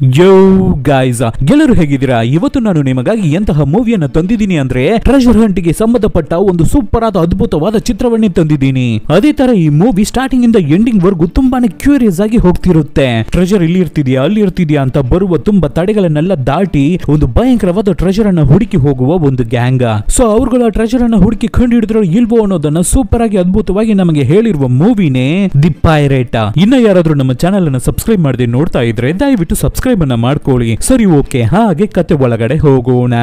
ಯೋ guys ಗೆಲ್ಲರು ಹೇಗಿದ್ದೀರಾ ಇವತ್ತು ನಾನು ನಿಮಗಾಗಿ ಎಂತಹ ಮೂವಿಯನ್ನು ತಂದಿದ್ದೀನಿ ಅಂದ್ರೆ ಟ್ರೆಷರ್ ಹಂಟ್ಗೆ ಸಂಬಂಧಪಟ್ಟ ಒಂದು ಸೂಪರ್ ಆದ ಅದ್ಭುತವಾದ ಚಿತ್ರವನ್ನೇ ತಂದಿದ್ದೀನಿ ಅದೇ ತರ ಈ ಮೂವಿ ಸ್ಟಾರ್ಟಿಂಗ್ ಇಂದ ಎಂಡಿಂಗ್ ವರ್ಗು ತುಂಬಾನೇ ಕ್ಯೂರಿಯಸ್ ಆಗಿ ಹೋಗ್ತಿರುತ್ತೆ ಟ್ರೆಷರ್ ಇಲ್ಲಿ ಇರ್ತಿದ್ಯಾ ಅಲ್ಲಿ ಇರ್ತಿದ್ಯಾ ಅಂತ ಬರುವ ತುಂಬಾ ತಡೆಗಳನ್ನೆಲ್ಲ ದಾಟಿ ಒಂದು ಭಯಂಕರವಾದ ಟ್ರೆಷರ್ ಅನ್ನ ಹುಡುಕಿ ಹೋಗುವ ಒಂದು ಗ್ಯಾಂಗ್ ಸೊ ಅವ್ರುಗಳ ಟ್ರೆಷರ್ ಅನ್ನ ಹುಡುಕಿ ಕಂಡು ಹಿಡಿದ್ರು ಇಲ್ವೋ ಅನ್ನೋದನ್ನ ಸೂಪರ್ ಆಗಿ ಅದ್ಭುತವಾಗಿ ನಮಗೆ ಹೇಳಿರುವ ಮೂವಿನೇ ದಿ ಪೈರೇಟ್ ಇನ್ನ ಯಾರಾದ್ರೂ ನಮ್ಮ ಚಾನೆಲ್ ಅನ್ನ ಸಬ್ಸ್ಕ್ರೈಬ್ ಮಾಡದೆ ನೋಡ್ತಾ ಇದ್ರೆ ದಯವಿಟ್ಟು ಸಬ್ಸ್ಕ್ರೈಬ್ ಅನ್ನ ಮಾಡ್ಕೊಳ್ಳಿ ಸರಿ ಓಕೆ ಹಾಗೆ ಕತೆ ಒಳಗಡೆ ಹೋಗೋಣ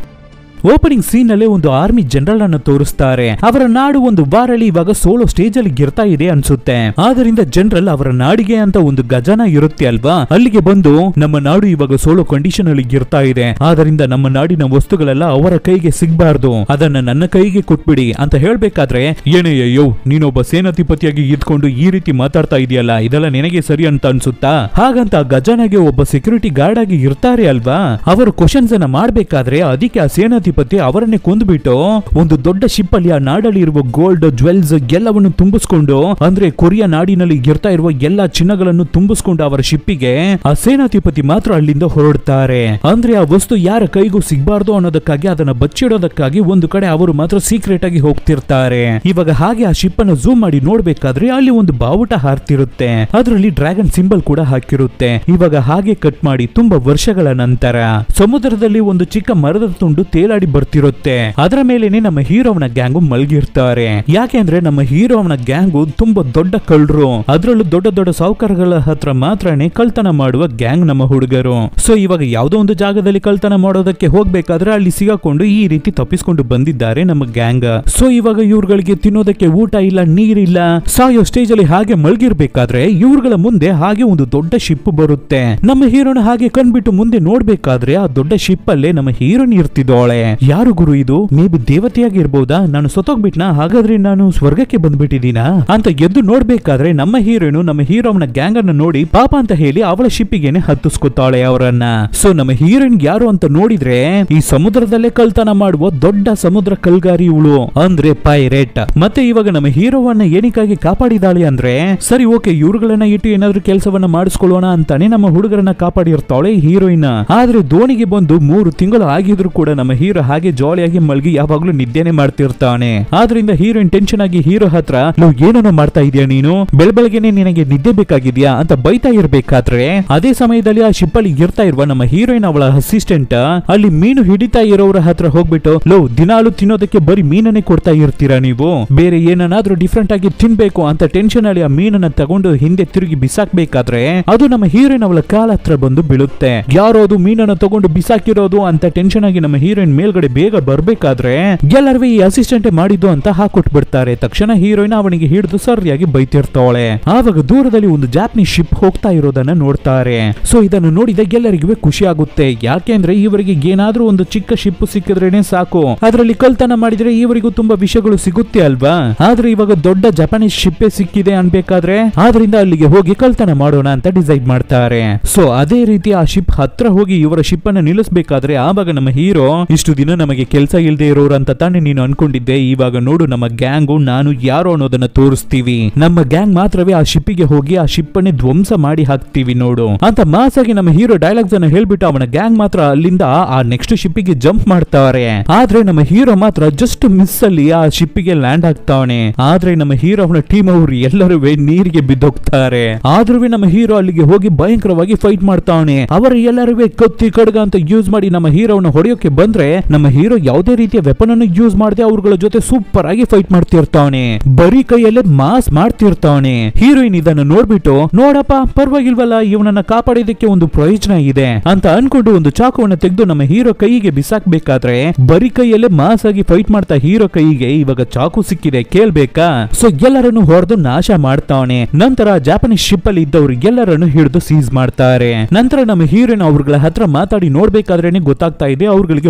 ಓಪನಿಂಗ್ ಸೀನ್ ನಲ್ಲಿ ಒಂದು ಆರ್ಮಿ ಜನರಲ್ ಅನ್ನು ತೋರಿಸ್ತಾರೆ ಅವರ ನಾಡು ಒಂದು ಬಾರಲ್ಲಿ ಇವಾಗ ಸೋಲೋ ಸ್ಟೇಜ್ ಅಲ್ಲಿ ಗಿರ್ತಾ ಇದೆ ಅನ್ಸುತ್ತೆ ಆದ್ರಿಂದ ಜನರಲ್ ಅವರ ನಾಡಿಗೆ ಅಂತ ಒಂದು ಗಜನ ಇರುತ್ತೆ ಅಲ್ವಾ ಅಲ್ಲಿಗೆ ಬಂದು ನಮ್ಮ ನಾಡು ಇವಾಗ ಸೋಲೋ ಕಂಡೀಷನ್ ಅಲ್ಲಿ ಗಿರ್ತಾ ಇದೆ ಆದ್ರಿಂದ ನಮ್ಮ ನಾಡಿನ ವಸ್ತುಗಳೆಲ್ಲ ಅವರ ಕೈಗೆ ಸಿಗ್ಬಾರ್ದು ಅದನ್ನ ನನ್ನ ಕೈಗೆ ಕೊಟ್ಬಿಡಿ ಅಂತ ಹೇಳ್ಬೇಕಾದ್ರೆ ಏನೇ ಅಯ್ಯೋ ನೀನೊಬ್ಬ ಸೇನಾಧಿಪತಿಯಾಗಿ ಇದ್ಕೊಂಡು ಈ ರೀತಿ ಮಾತಾಡ್ತಾ ಇದೆಯಲ್ಲ ಇದೆಲ್ಲ ನಿನಗೆ ಸರಿ ಅಂತ ಅನ್ಸುತ್ತಾ ಹಾಗಂತ ಗಜಾನಗೆ ಒಬ್ಬ ಸೆಕ್ಯೂರಿಟಿ ಗಾರ್ಡ್ ಆಗಿ ಇರ್ತಾರೆ ಅಲ್ವಾ ಅವರು ಕ್ವಶನ್ಸ್ ಅನ್ನ ಮಾಡ್ಬೇಕಾದ್ರೆ ಅದಕ್ಕೆ ಆ ಸೇನಾಧಿಪತಿ ಅವರನ್ನೇ ಕೊಂದ್ಬಿಟ್ಟು ಒಂದು ದೊಡ್ಡ ಶಿಪ್ ಅಲ್ಲಿ ಆ ನಾಡಲ್ಲಿ ಇರುವ ಗೋಲ್ಡ್ ಜ್ವೆಲ್ಸ್ ಎಲ್ಲವನ್ನು ತುಂಬಿಸ್ಕೊಂಡು ಅಂದ್ರೆ ಕೊರಿಯಾ ನಾಡಿನಲ್ಲಿ ಇರ್ತಾ ಇರುವ ಎಲ್ಲಾ ಚಿನ್ನಗಳನ್ನು ತುಂಬಿಸ್ಕೊಂಡು ಅವರ ಶಿಪ್ಪಿಗೆ ಆ ಸೇನಾಧಿಪತಿ ಮಾತ್ರ ಅಲ್ಲಿಂದ ಹೊರಡ್ತಾರೆ ಅಂದ್ರೆ ಆ ವಸ್ತು ಯಾರ ಕೈಗೂ ಸಿಗ್ಬಾರ್ದು ಅನ್ನೋದಕ್ಕಾಗಿ ಅದನ್ನ ಬಚ್ಚಿಡೋದಕ್ಕಾಗಿ ಒಂದು ಕಡೆ ಅವರು ಮಾತ್ರ ಸೀಕ್ರೆಟ್ ಆಗಿ ಹೋಗ್ತಿರ್ತಾರೆ ಇವಾಗ ಹಾಗೆ ಆ ಶಿಪ್ ಅನ್ನು ಝೂಮ್ ಮಾಡಿ ನೋಡ್ಬೇಕಾದ್ರೆ ಅಲ್ಲಿ ಒಂದು ಬಾವುಟ ಹಾರ್ತಿರುತ್ತೆ ಅದರಲ್ಲಿ ಡ್ರ್ಯಾಗನ್ ಸಿಂಬಲ್ ಕೂಡ ಹಾಕಿರುತ್ತೆ ಇವಾಗ ಹಾಗೆ ಕಟ್ ಮಾಡಿ ತುಂಬಾ ವರ್ಷಗಳ ನಂತರ ಸಮುದ್ರದಲ್ಲಿ ಒಂದು ಚಿಕ್ಕ ಮರದ ತುಂಡು ತೇಲಾಡಿ ಬರ್ತಿರುತ್ತೆ ಅದರ ಮೇಲೇನೆ ನಮ್ಮ ಹೀರೋವನ ಗ್ಯಾಂಗು ಮಲಗಿರ್ತಾರೆ ಯಾಕೆ ಅಂದ್ರೆ ನಮ್ಮ ಹೀರೋವನ ಗ್ಯಾಂಗು ತುಂಬಾ ದೊಡ್ಡ ಕಳ್ಳರು ಅದ್ರಲ್ಲೂ ದೊಡ್ಡ ದೊಡ್ಡ ಸಾಹುಕಾರಗಳ ಹತ್ರ ಮಾತ್ರನೇ ಕಳ್ತನ ಮಾಡುವ ಗ್ಯಾಂಗ್ ನಮ್ಮ ಹುಡುಗರು ಸೊ ಇವಾಗ ಯಾವ್ದೋ ಒಂದು ಜಾಗದಲ್ಲಿ ಕಳ್ತನ ಮಾಡೋದಕ್ಕೆ ಹೋಗ್ಬೇಕಾದ್ರೆ ಅಲ್ಲಿ ಸಿಗಾಕೊಂಡು ಈ ರೀತಿ ತಪ್ಪಿಸ್ಕೊಂಡು ಬಂದಿದ್ದಾರೆ ನಮ್ಮ ಗ್ಯಾಂಗ್ ಸೊ ಇವಾಗ ಇವ್ರುಗಳಿಗೆ ತಿನ್ನೋದಕ್ಕೆ ಊಟ ಇಲ್ಲ ನೀರಿಲ್ಲ ಸಾಯೋ ಸ್ಟೇಜ್ ಅಲ್ಲಿ ಹಾಗೆ ಮಲಗಿರ್ಬೇಕಾದ್ರೆ ಇವ್ರುಗಳ ಮುಂದೆ ಹಾಗೆ ಒಂದು ದೊಡ್ಡ ಶಿಪ್ ಬರುತ್ತೆ ನಮ್ಮ ಹೀರೋನ ಹಾಗೆ ಕಣ್ಬಿಟ್ಟು ಮುಂದೆ ನೋಡ್ಬೇಕಾದ್ರೆ ಆ ದೊಡ್ಡ ಶಿಪ್ ಅಲ್ಲೇ ನಮ್ಮ ಹೀರೋನ್ ಇರ್ತಿದ್ದೋಳೆ ಯಾರು ಗುರು ಇದು ಮೇ ಬಿ ದೇವತೆಯಾಗಿರ್ಬೋದಾ ನಾನು ಸತ್ತೋಗ್ಬಿಟ್ನಾ ಹಾಗಾದ್ರೆ ನಾನು ಸ್ವರ್ಗಕ್ಕೆ ಬಂದ್ಬಿಟ್ಟಿದೀನಾ ಅಂತ ಎದ್ದು ನೋಡ್ಬೇಕಾದ್ರೆ ನಮ್ಮ ಹೀರೋನು ನಮ್ಮ ಹೀರೋನ ಗ್ಯಾಂಗ್ ಅನ್ನ ನೋಡಿ ಪಾಪ ಅಂತ ಹೇಳಿ ಅವಳ ಶಿಪ್ಪಿಗೆನೆ ಹತ್ತಿಸ್ಕೊತಾಳೆ ಅವರನ್ನ ಸೊ ನಮ್ಮ ಹೀರೋಯಿನ್ ಯಾರು ಅಂತ ನೋಡಿದ್ರೆ ಈ ಸಮುದ್ರದಲ್ಲೇ ಕಳ್ತನ ಮಾಡುವ ದೊಡ್ಡ ಸಮುದ್ರ ಕಲ್ಗಾರಿ ಇವಳು ಅಂದ್ರೆ ಪೈರೇಟ್ ಮತ್ತೆ ಇವಾಗ ನಮ್ಮ ಹೀರೋವನ್ನ ಏನಕ್ಕಾಗಿ ಕಾಪಾಡಿದಾಳೆ ಅಂದ್ರೆ ಸರಿ ಓಕೆ ಇವ್ರುಗಳನ್ನ ಇಟ್ಟು ಏನಾದ್ರೂ ಕೆಲಸವನ್ನ ಮಾಡಿಸ್ಕೊಳ್ಳೋಣ ಅಂತಾನೆ ನಮ್ಮ ಹುಡುಗರನ್ನ ಕಾಪಾಡಿರ್ತಾಳೆ ಹೀರೋಯಿನ್ ಆದ್ರೆ ದೋಣಿಗೆ ಬಂದು ಮೂರು ತಿಂಗಳು ಆಗಿದ್ರು ಕೂಡ ನಮ್ಮ ಹೀರೋ ಹಾಗೆ ಜಾಲಿಯಾಗಿ ಮಲ್ಗಿ ಯಾವಾಗ್ಲೂ ನಿದ್ದೆನೆ ಮಾಡ್ತಿರ್ತಾನೆ ಆದ್ರಿಂದ ಹೀರೋಯಿನ್ ಟೆನ್ಷನ್ ಆಗಿ ಹೀರೋ ಹತ್ರ ನೀವು ಏನೋ ಮಾಡ್ತಾ ಇದೀಯ ನೀನು ಬೆಳ ಬೆಳಗ್ಗೆನೆ ನಿನಗೆ ನಿದ್ದೆ ಬೇಕಾಗಿದ್ಯಾ ಅಂತ ಬೈತಾ ಇರ್ಬೇಕಾದ್ರೆ ಅದೇ ಸಮಯದಲ್ಲಿ ಆ ಶಿಪ್ ಅಲ್ಲಿ ಇರ್ತಾ ಇರುವ ನಮ್ಮ ಹೀರೋಯಿನ್ ಅವಳ ಅಸಿಸ್ಟೆಂಟ್ ಅಲ್ಲಿ ಮೀನು ಹಿಡಿತಾ ಇರೋರ ಹತ್ರ ಹೋಗ್ಬಿಟ್ಟು ಲೋ ದಿನಾಲು ತಿನ್ನೋದಕ್ಕೆ ಬರೀ ಮೀನನ್ನೇ ಕೊಡ್ತಾ ಇರ್ತೀರಾ ನೀವು ಬೇರೆ ಏನನ್ನಾದ್ರೂ ಡಿಫ್ರೆಂಟ್ ಆಗಿ ತಿನ್ಬೇಕು ಅಂತ ಟೆನ್ಷನ್ ಅಲ್ಲಿ ಆ ಮೀನನ್ನ ತಗೊಂಡು ಹಿಂದೆ ತಿರುಗಿ ಬಿಸಾಕ್ಬೇಕಾದ್ರೆ ಅದು ನಮ್ಮ ಹೀರೋಯಿನ್ ಅವಳ ಕಾಲ ಹತ್ರ ಬಂದು ಬೀಳುತ್ತೆ ಯಾರೋ ಅದು ಮೀನನ್ನ ತಗೊಂಡು ಬಿಸಾಕಿರೋದು ಅಂತ ಟೆನ್ಷನ್ ಆಗಿ ನಮ್ಮ ಹೀರೋಯಿನ್ ಮೇಲ್ಗಡೆ ಬೇಗ ಬರ್ಬೇಕಾದ್ರೆ ಎಲ್ಲರೂ ಈ ಅಸಿಸ್ಟೆಂಟ್ ಮಾಡಿದ್ದು ಅಂತ ಹಾಕೊಟ್ಬಿಡ್ತಾರೆ ತಕ್ಷಣ ಹೀರೋಯಿನ್ ಅವನಿಗೆ ಹಿಡಿದು ಸರಿಯಾಗಿ ಬೈತಿರ್ತಾಳೆ ಆವಾಗ ದೂರದಲ್ಲಿ ಒಂದು ಜಾಪನೀಸ್ ಶಿಪ್ ಹೋಗ್ತಾ ಇರೋದನ್ನ ನೋಡ್ತಾರೆ ಸೊ ಇದನ್ನು ನೋಡಿದ ಎಲ್ಲರಿಗೂ ಖುಷಿ ಆಗುತ್ತೆ ಯಾಕೆಂದ್ರೆ ಇವರಿಗೆ ಏನಾದ್ರೂ ಒಂದು ಚಿಕ್ಕ ಶಿಪ್ ಸಿಕ್ಕಿದ್ರೇನೆ ಸಾಕು ಅದರಲ್ಲಿ ಕಳ್ತನ ಮಾಡಿದ್ರೆ ಇವರಿಗೂ ತುಂಬಾ ವಿಷಯಗಳು ಸಿಗುತ್ತೆ ಅಲ್ವಾ ಆದ್ರೆ ಇವಾಗ ದೊಡ್ಡ ಜಪಾನೀಸ್ ಶಿಪ್ಪೇ ಸಿಕ್ಕಿದೆ ಅನ್ಬೇಕಾದ್ರೆ ಆದ್ರಿಂದ ಅಲ್ಲಿಗೆ ಹೋಗಿ ಕಳ್ತನ ಮಾಡೋಣ ಅಂತ ಡಿಸೈಡ್ ಮಾಡ್ತಾರೆ ಸೊ ಅದೇ ರೀತಿ ಆ ಶಿಪ್ ಹತ್ರ ಹೋಗಿ ಇವರ ಶಿಪ್ ಅನ್ನ ನಿಲ್ಲಿಸಬೇಕಾದ್ರೆ ಆವಾಗ ನಮ್ಮ ಹೀರೋ ಇಷ್ಟು ದಿನ ನಮಗೆ ಕೆಲಸ ಇಲ್ಲದೆ ಇರೋರು ಅಂತ ತಾನೇ ನೀನು ಅನ್ಕೊಂಡಿದ್ದೆ ಇವಾಗ ನೋಡು ನಮ್ಮ ಗ್ಯಾಂಗು ನಾನು ಯಾರು ಅನ್ನೋದನ್ನ ತೋರಿಸ್ತೀವಿ ನಮ್ಮ ಗ್ಯಾಂಗ್ ಮಾತ್ರವೇ ಆ ಶಿಪ್ಪಿಗೆ ಹೋಗಿ ಆ ಶಿಪ್ ಅನ್ನೇ ಧ್ವಂಸ ಮಾಡಿ ಹಾಕ್ತೀವಿ ನೋಡು ಅಂತ ಮಾಸಾಗಿ ನಮ್ಮ ಹೀರೋ ಡೈಲಾಗ್ಸ್ ಅನ್ನ ಹೇಳ್ಬಿಟ್ಟು ಅವನ ಗ್ಯಾಂಗ್ ಮಾತ್ರ ಅಲ್ಲಿಂದ ಆ ನೆಕ್ಸ್ಟ್ ಶಿಪ್ಪಿಗೆ ಜಂಪ್ ಮಾಡ್ತಾರೆ ಆದ್ರೆ ನಮ್ಮ ಹೀರೋ ಮಾತ್ರ ಜಸ್ಟ್ ಮಿಸ್ ಅಲ್ಲಿ ಆ ಶಿಪ್ಪಿಗೆ ಲ್ಯಾಂಡ್ ಆಗ್ತಾವನೆ ಆದ್ರೆ ನಮ್ಮ ಹೀರೋ ಅವನ ಟೀಮ್ ಅವರು ಎಲ್ಲರೂ ನೀರಿಗೆ ಬಿದ್ದೋಗ್ತಾರೆ ಆದ್ರೂ ನಮ್ಮ ಹೀರೋ ಅಲ್ಲಿಗೆ ಹೋಗಿ ಭಯಂಕರವಾಗಿ ಫೈಟ್ ಮಾಡ್ತಾವನೆ ಅವರ ಎಲ್ಲರೂ ಕತ್ತಿ ಕಡ್ಗ ಅಂತ ಯೂಸ್ ಮಾಡಿ ನಮ್ಮ ಹೀರೋನ ಹೊಡೆಯೋಕೆ ಬಂದ್ರೆ ನಮ್ಮ ಹೀರೋ ಯಾವುದೇ ರೀತಿಯ ವೆಪನ್ ಅನ್ನು ಯೂಸ್ ಮಾಡದೆ ಅವ್ರಗಳ ಜೊತೆ ಸೂಪರ್ ಆಗಿ ಫೈಟ್ ಮಾಡ್ತಿರ್ತಾವನೆ ಬರೀ ಕೈಯಲ್ಲೇ ಮಾಸ್ ಮಾಡ್ತಿರ್ತಾವನೆ ಹೀರೋಯಿನ್ ಇದನ್ನು ನೋಡ್ಬಿಟ್ಟು ನೋಡಪ್ಪ ಪರವಾಗಿಲ್ವಲ್ಲ ಇವನನ್ನ ಕಾಪಾಡಿದಕ್ಕೆ ಒಂದು ಪ್ರಯೋಜನ ಇದೆ ಅಂತ ಅನ್ಕೊಂಡು ಒಂದು ಚಾಕುವನ್ನ ತೆಗೆದು ನಮ್ಮ ಹೀರೋ ಕೈಗೆ ಬಿಸಾಕ್ಬೇಕಾದ್ರೆ ಬರೀ ಕೈಯಲ್ಲೇ ಮಾಸ್ ಆಗಿ ಫೈಟ್ ಮಾಡ್ತಾ ಹೀರೋ ಕೈಗೆ ಇವಾಗ ಚಾಕು ಸಿಕ್ಕಿದೆ ಕೇಳ್ಬೇಕಾ ಸೊ ಎಲ್ಲರನ್ನು ಹೊಡೆದು ನಾಶ ಮಾಡ್ತಾವನೆ ನಂತರ ಜಾಪನೀಸ್ ಶಿಪ್ ಅಲ್ಲಿ ಇದ್ದವ್ರು ಎಲ್ಲರನ್ನು ಹಿಡಿದು ಸೀಸ್ ಮಾಡ್ತಾರೆ ನಂತರ ನಮ್ಮ ಹೀರೋಯಿನ್ ಅವ್ರಗಳ ಹತ್ರ ಮಾತಾಡಿ ನೋಡ್ಬೇಕಾದ್ರೇನೆ ಗೊತ್ತಾಗ್ತಾ ಇದೆ ಅವ್ರಗಳಿಗೆ ಬರೀ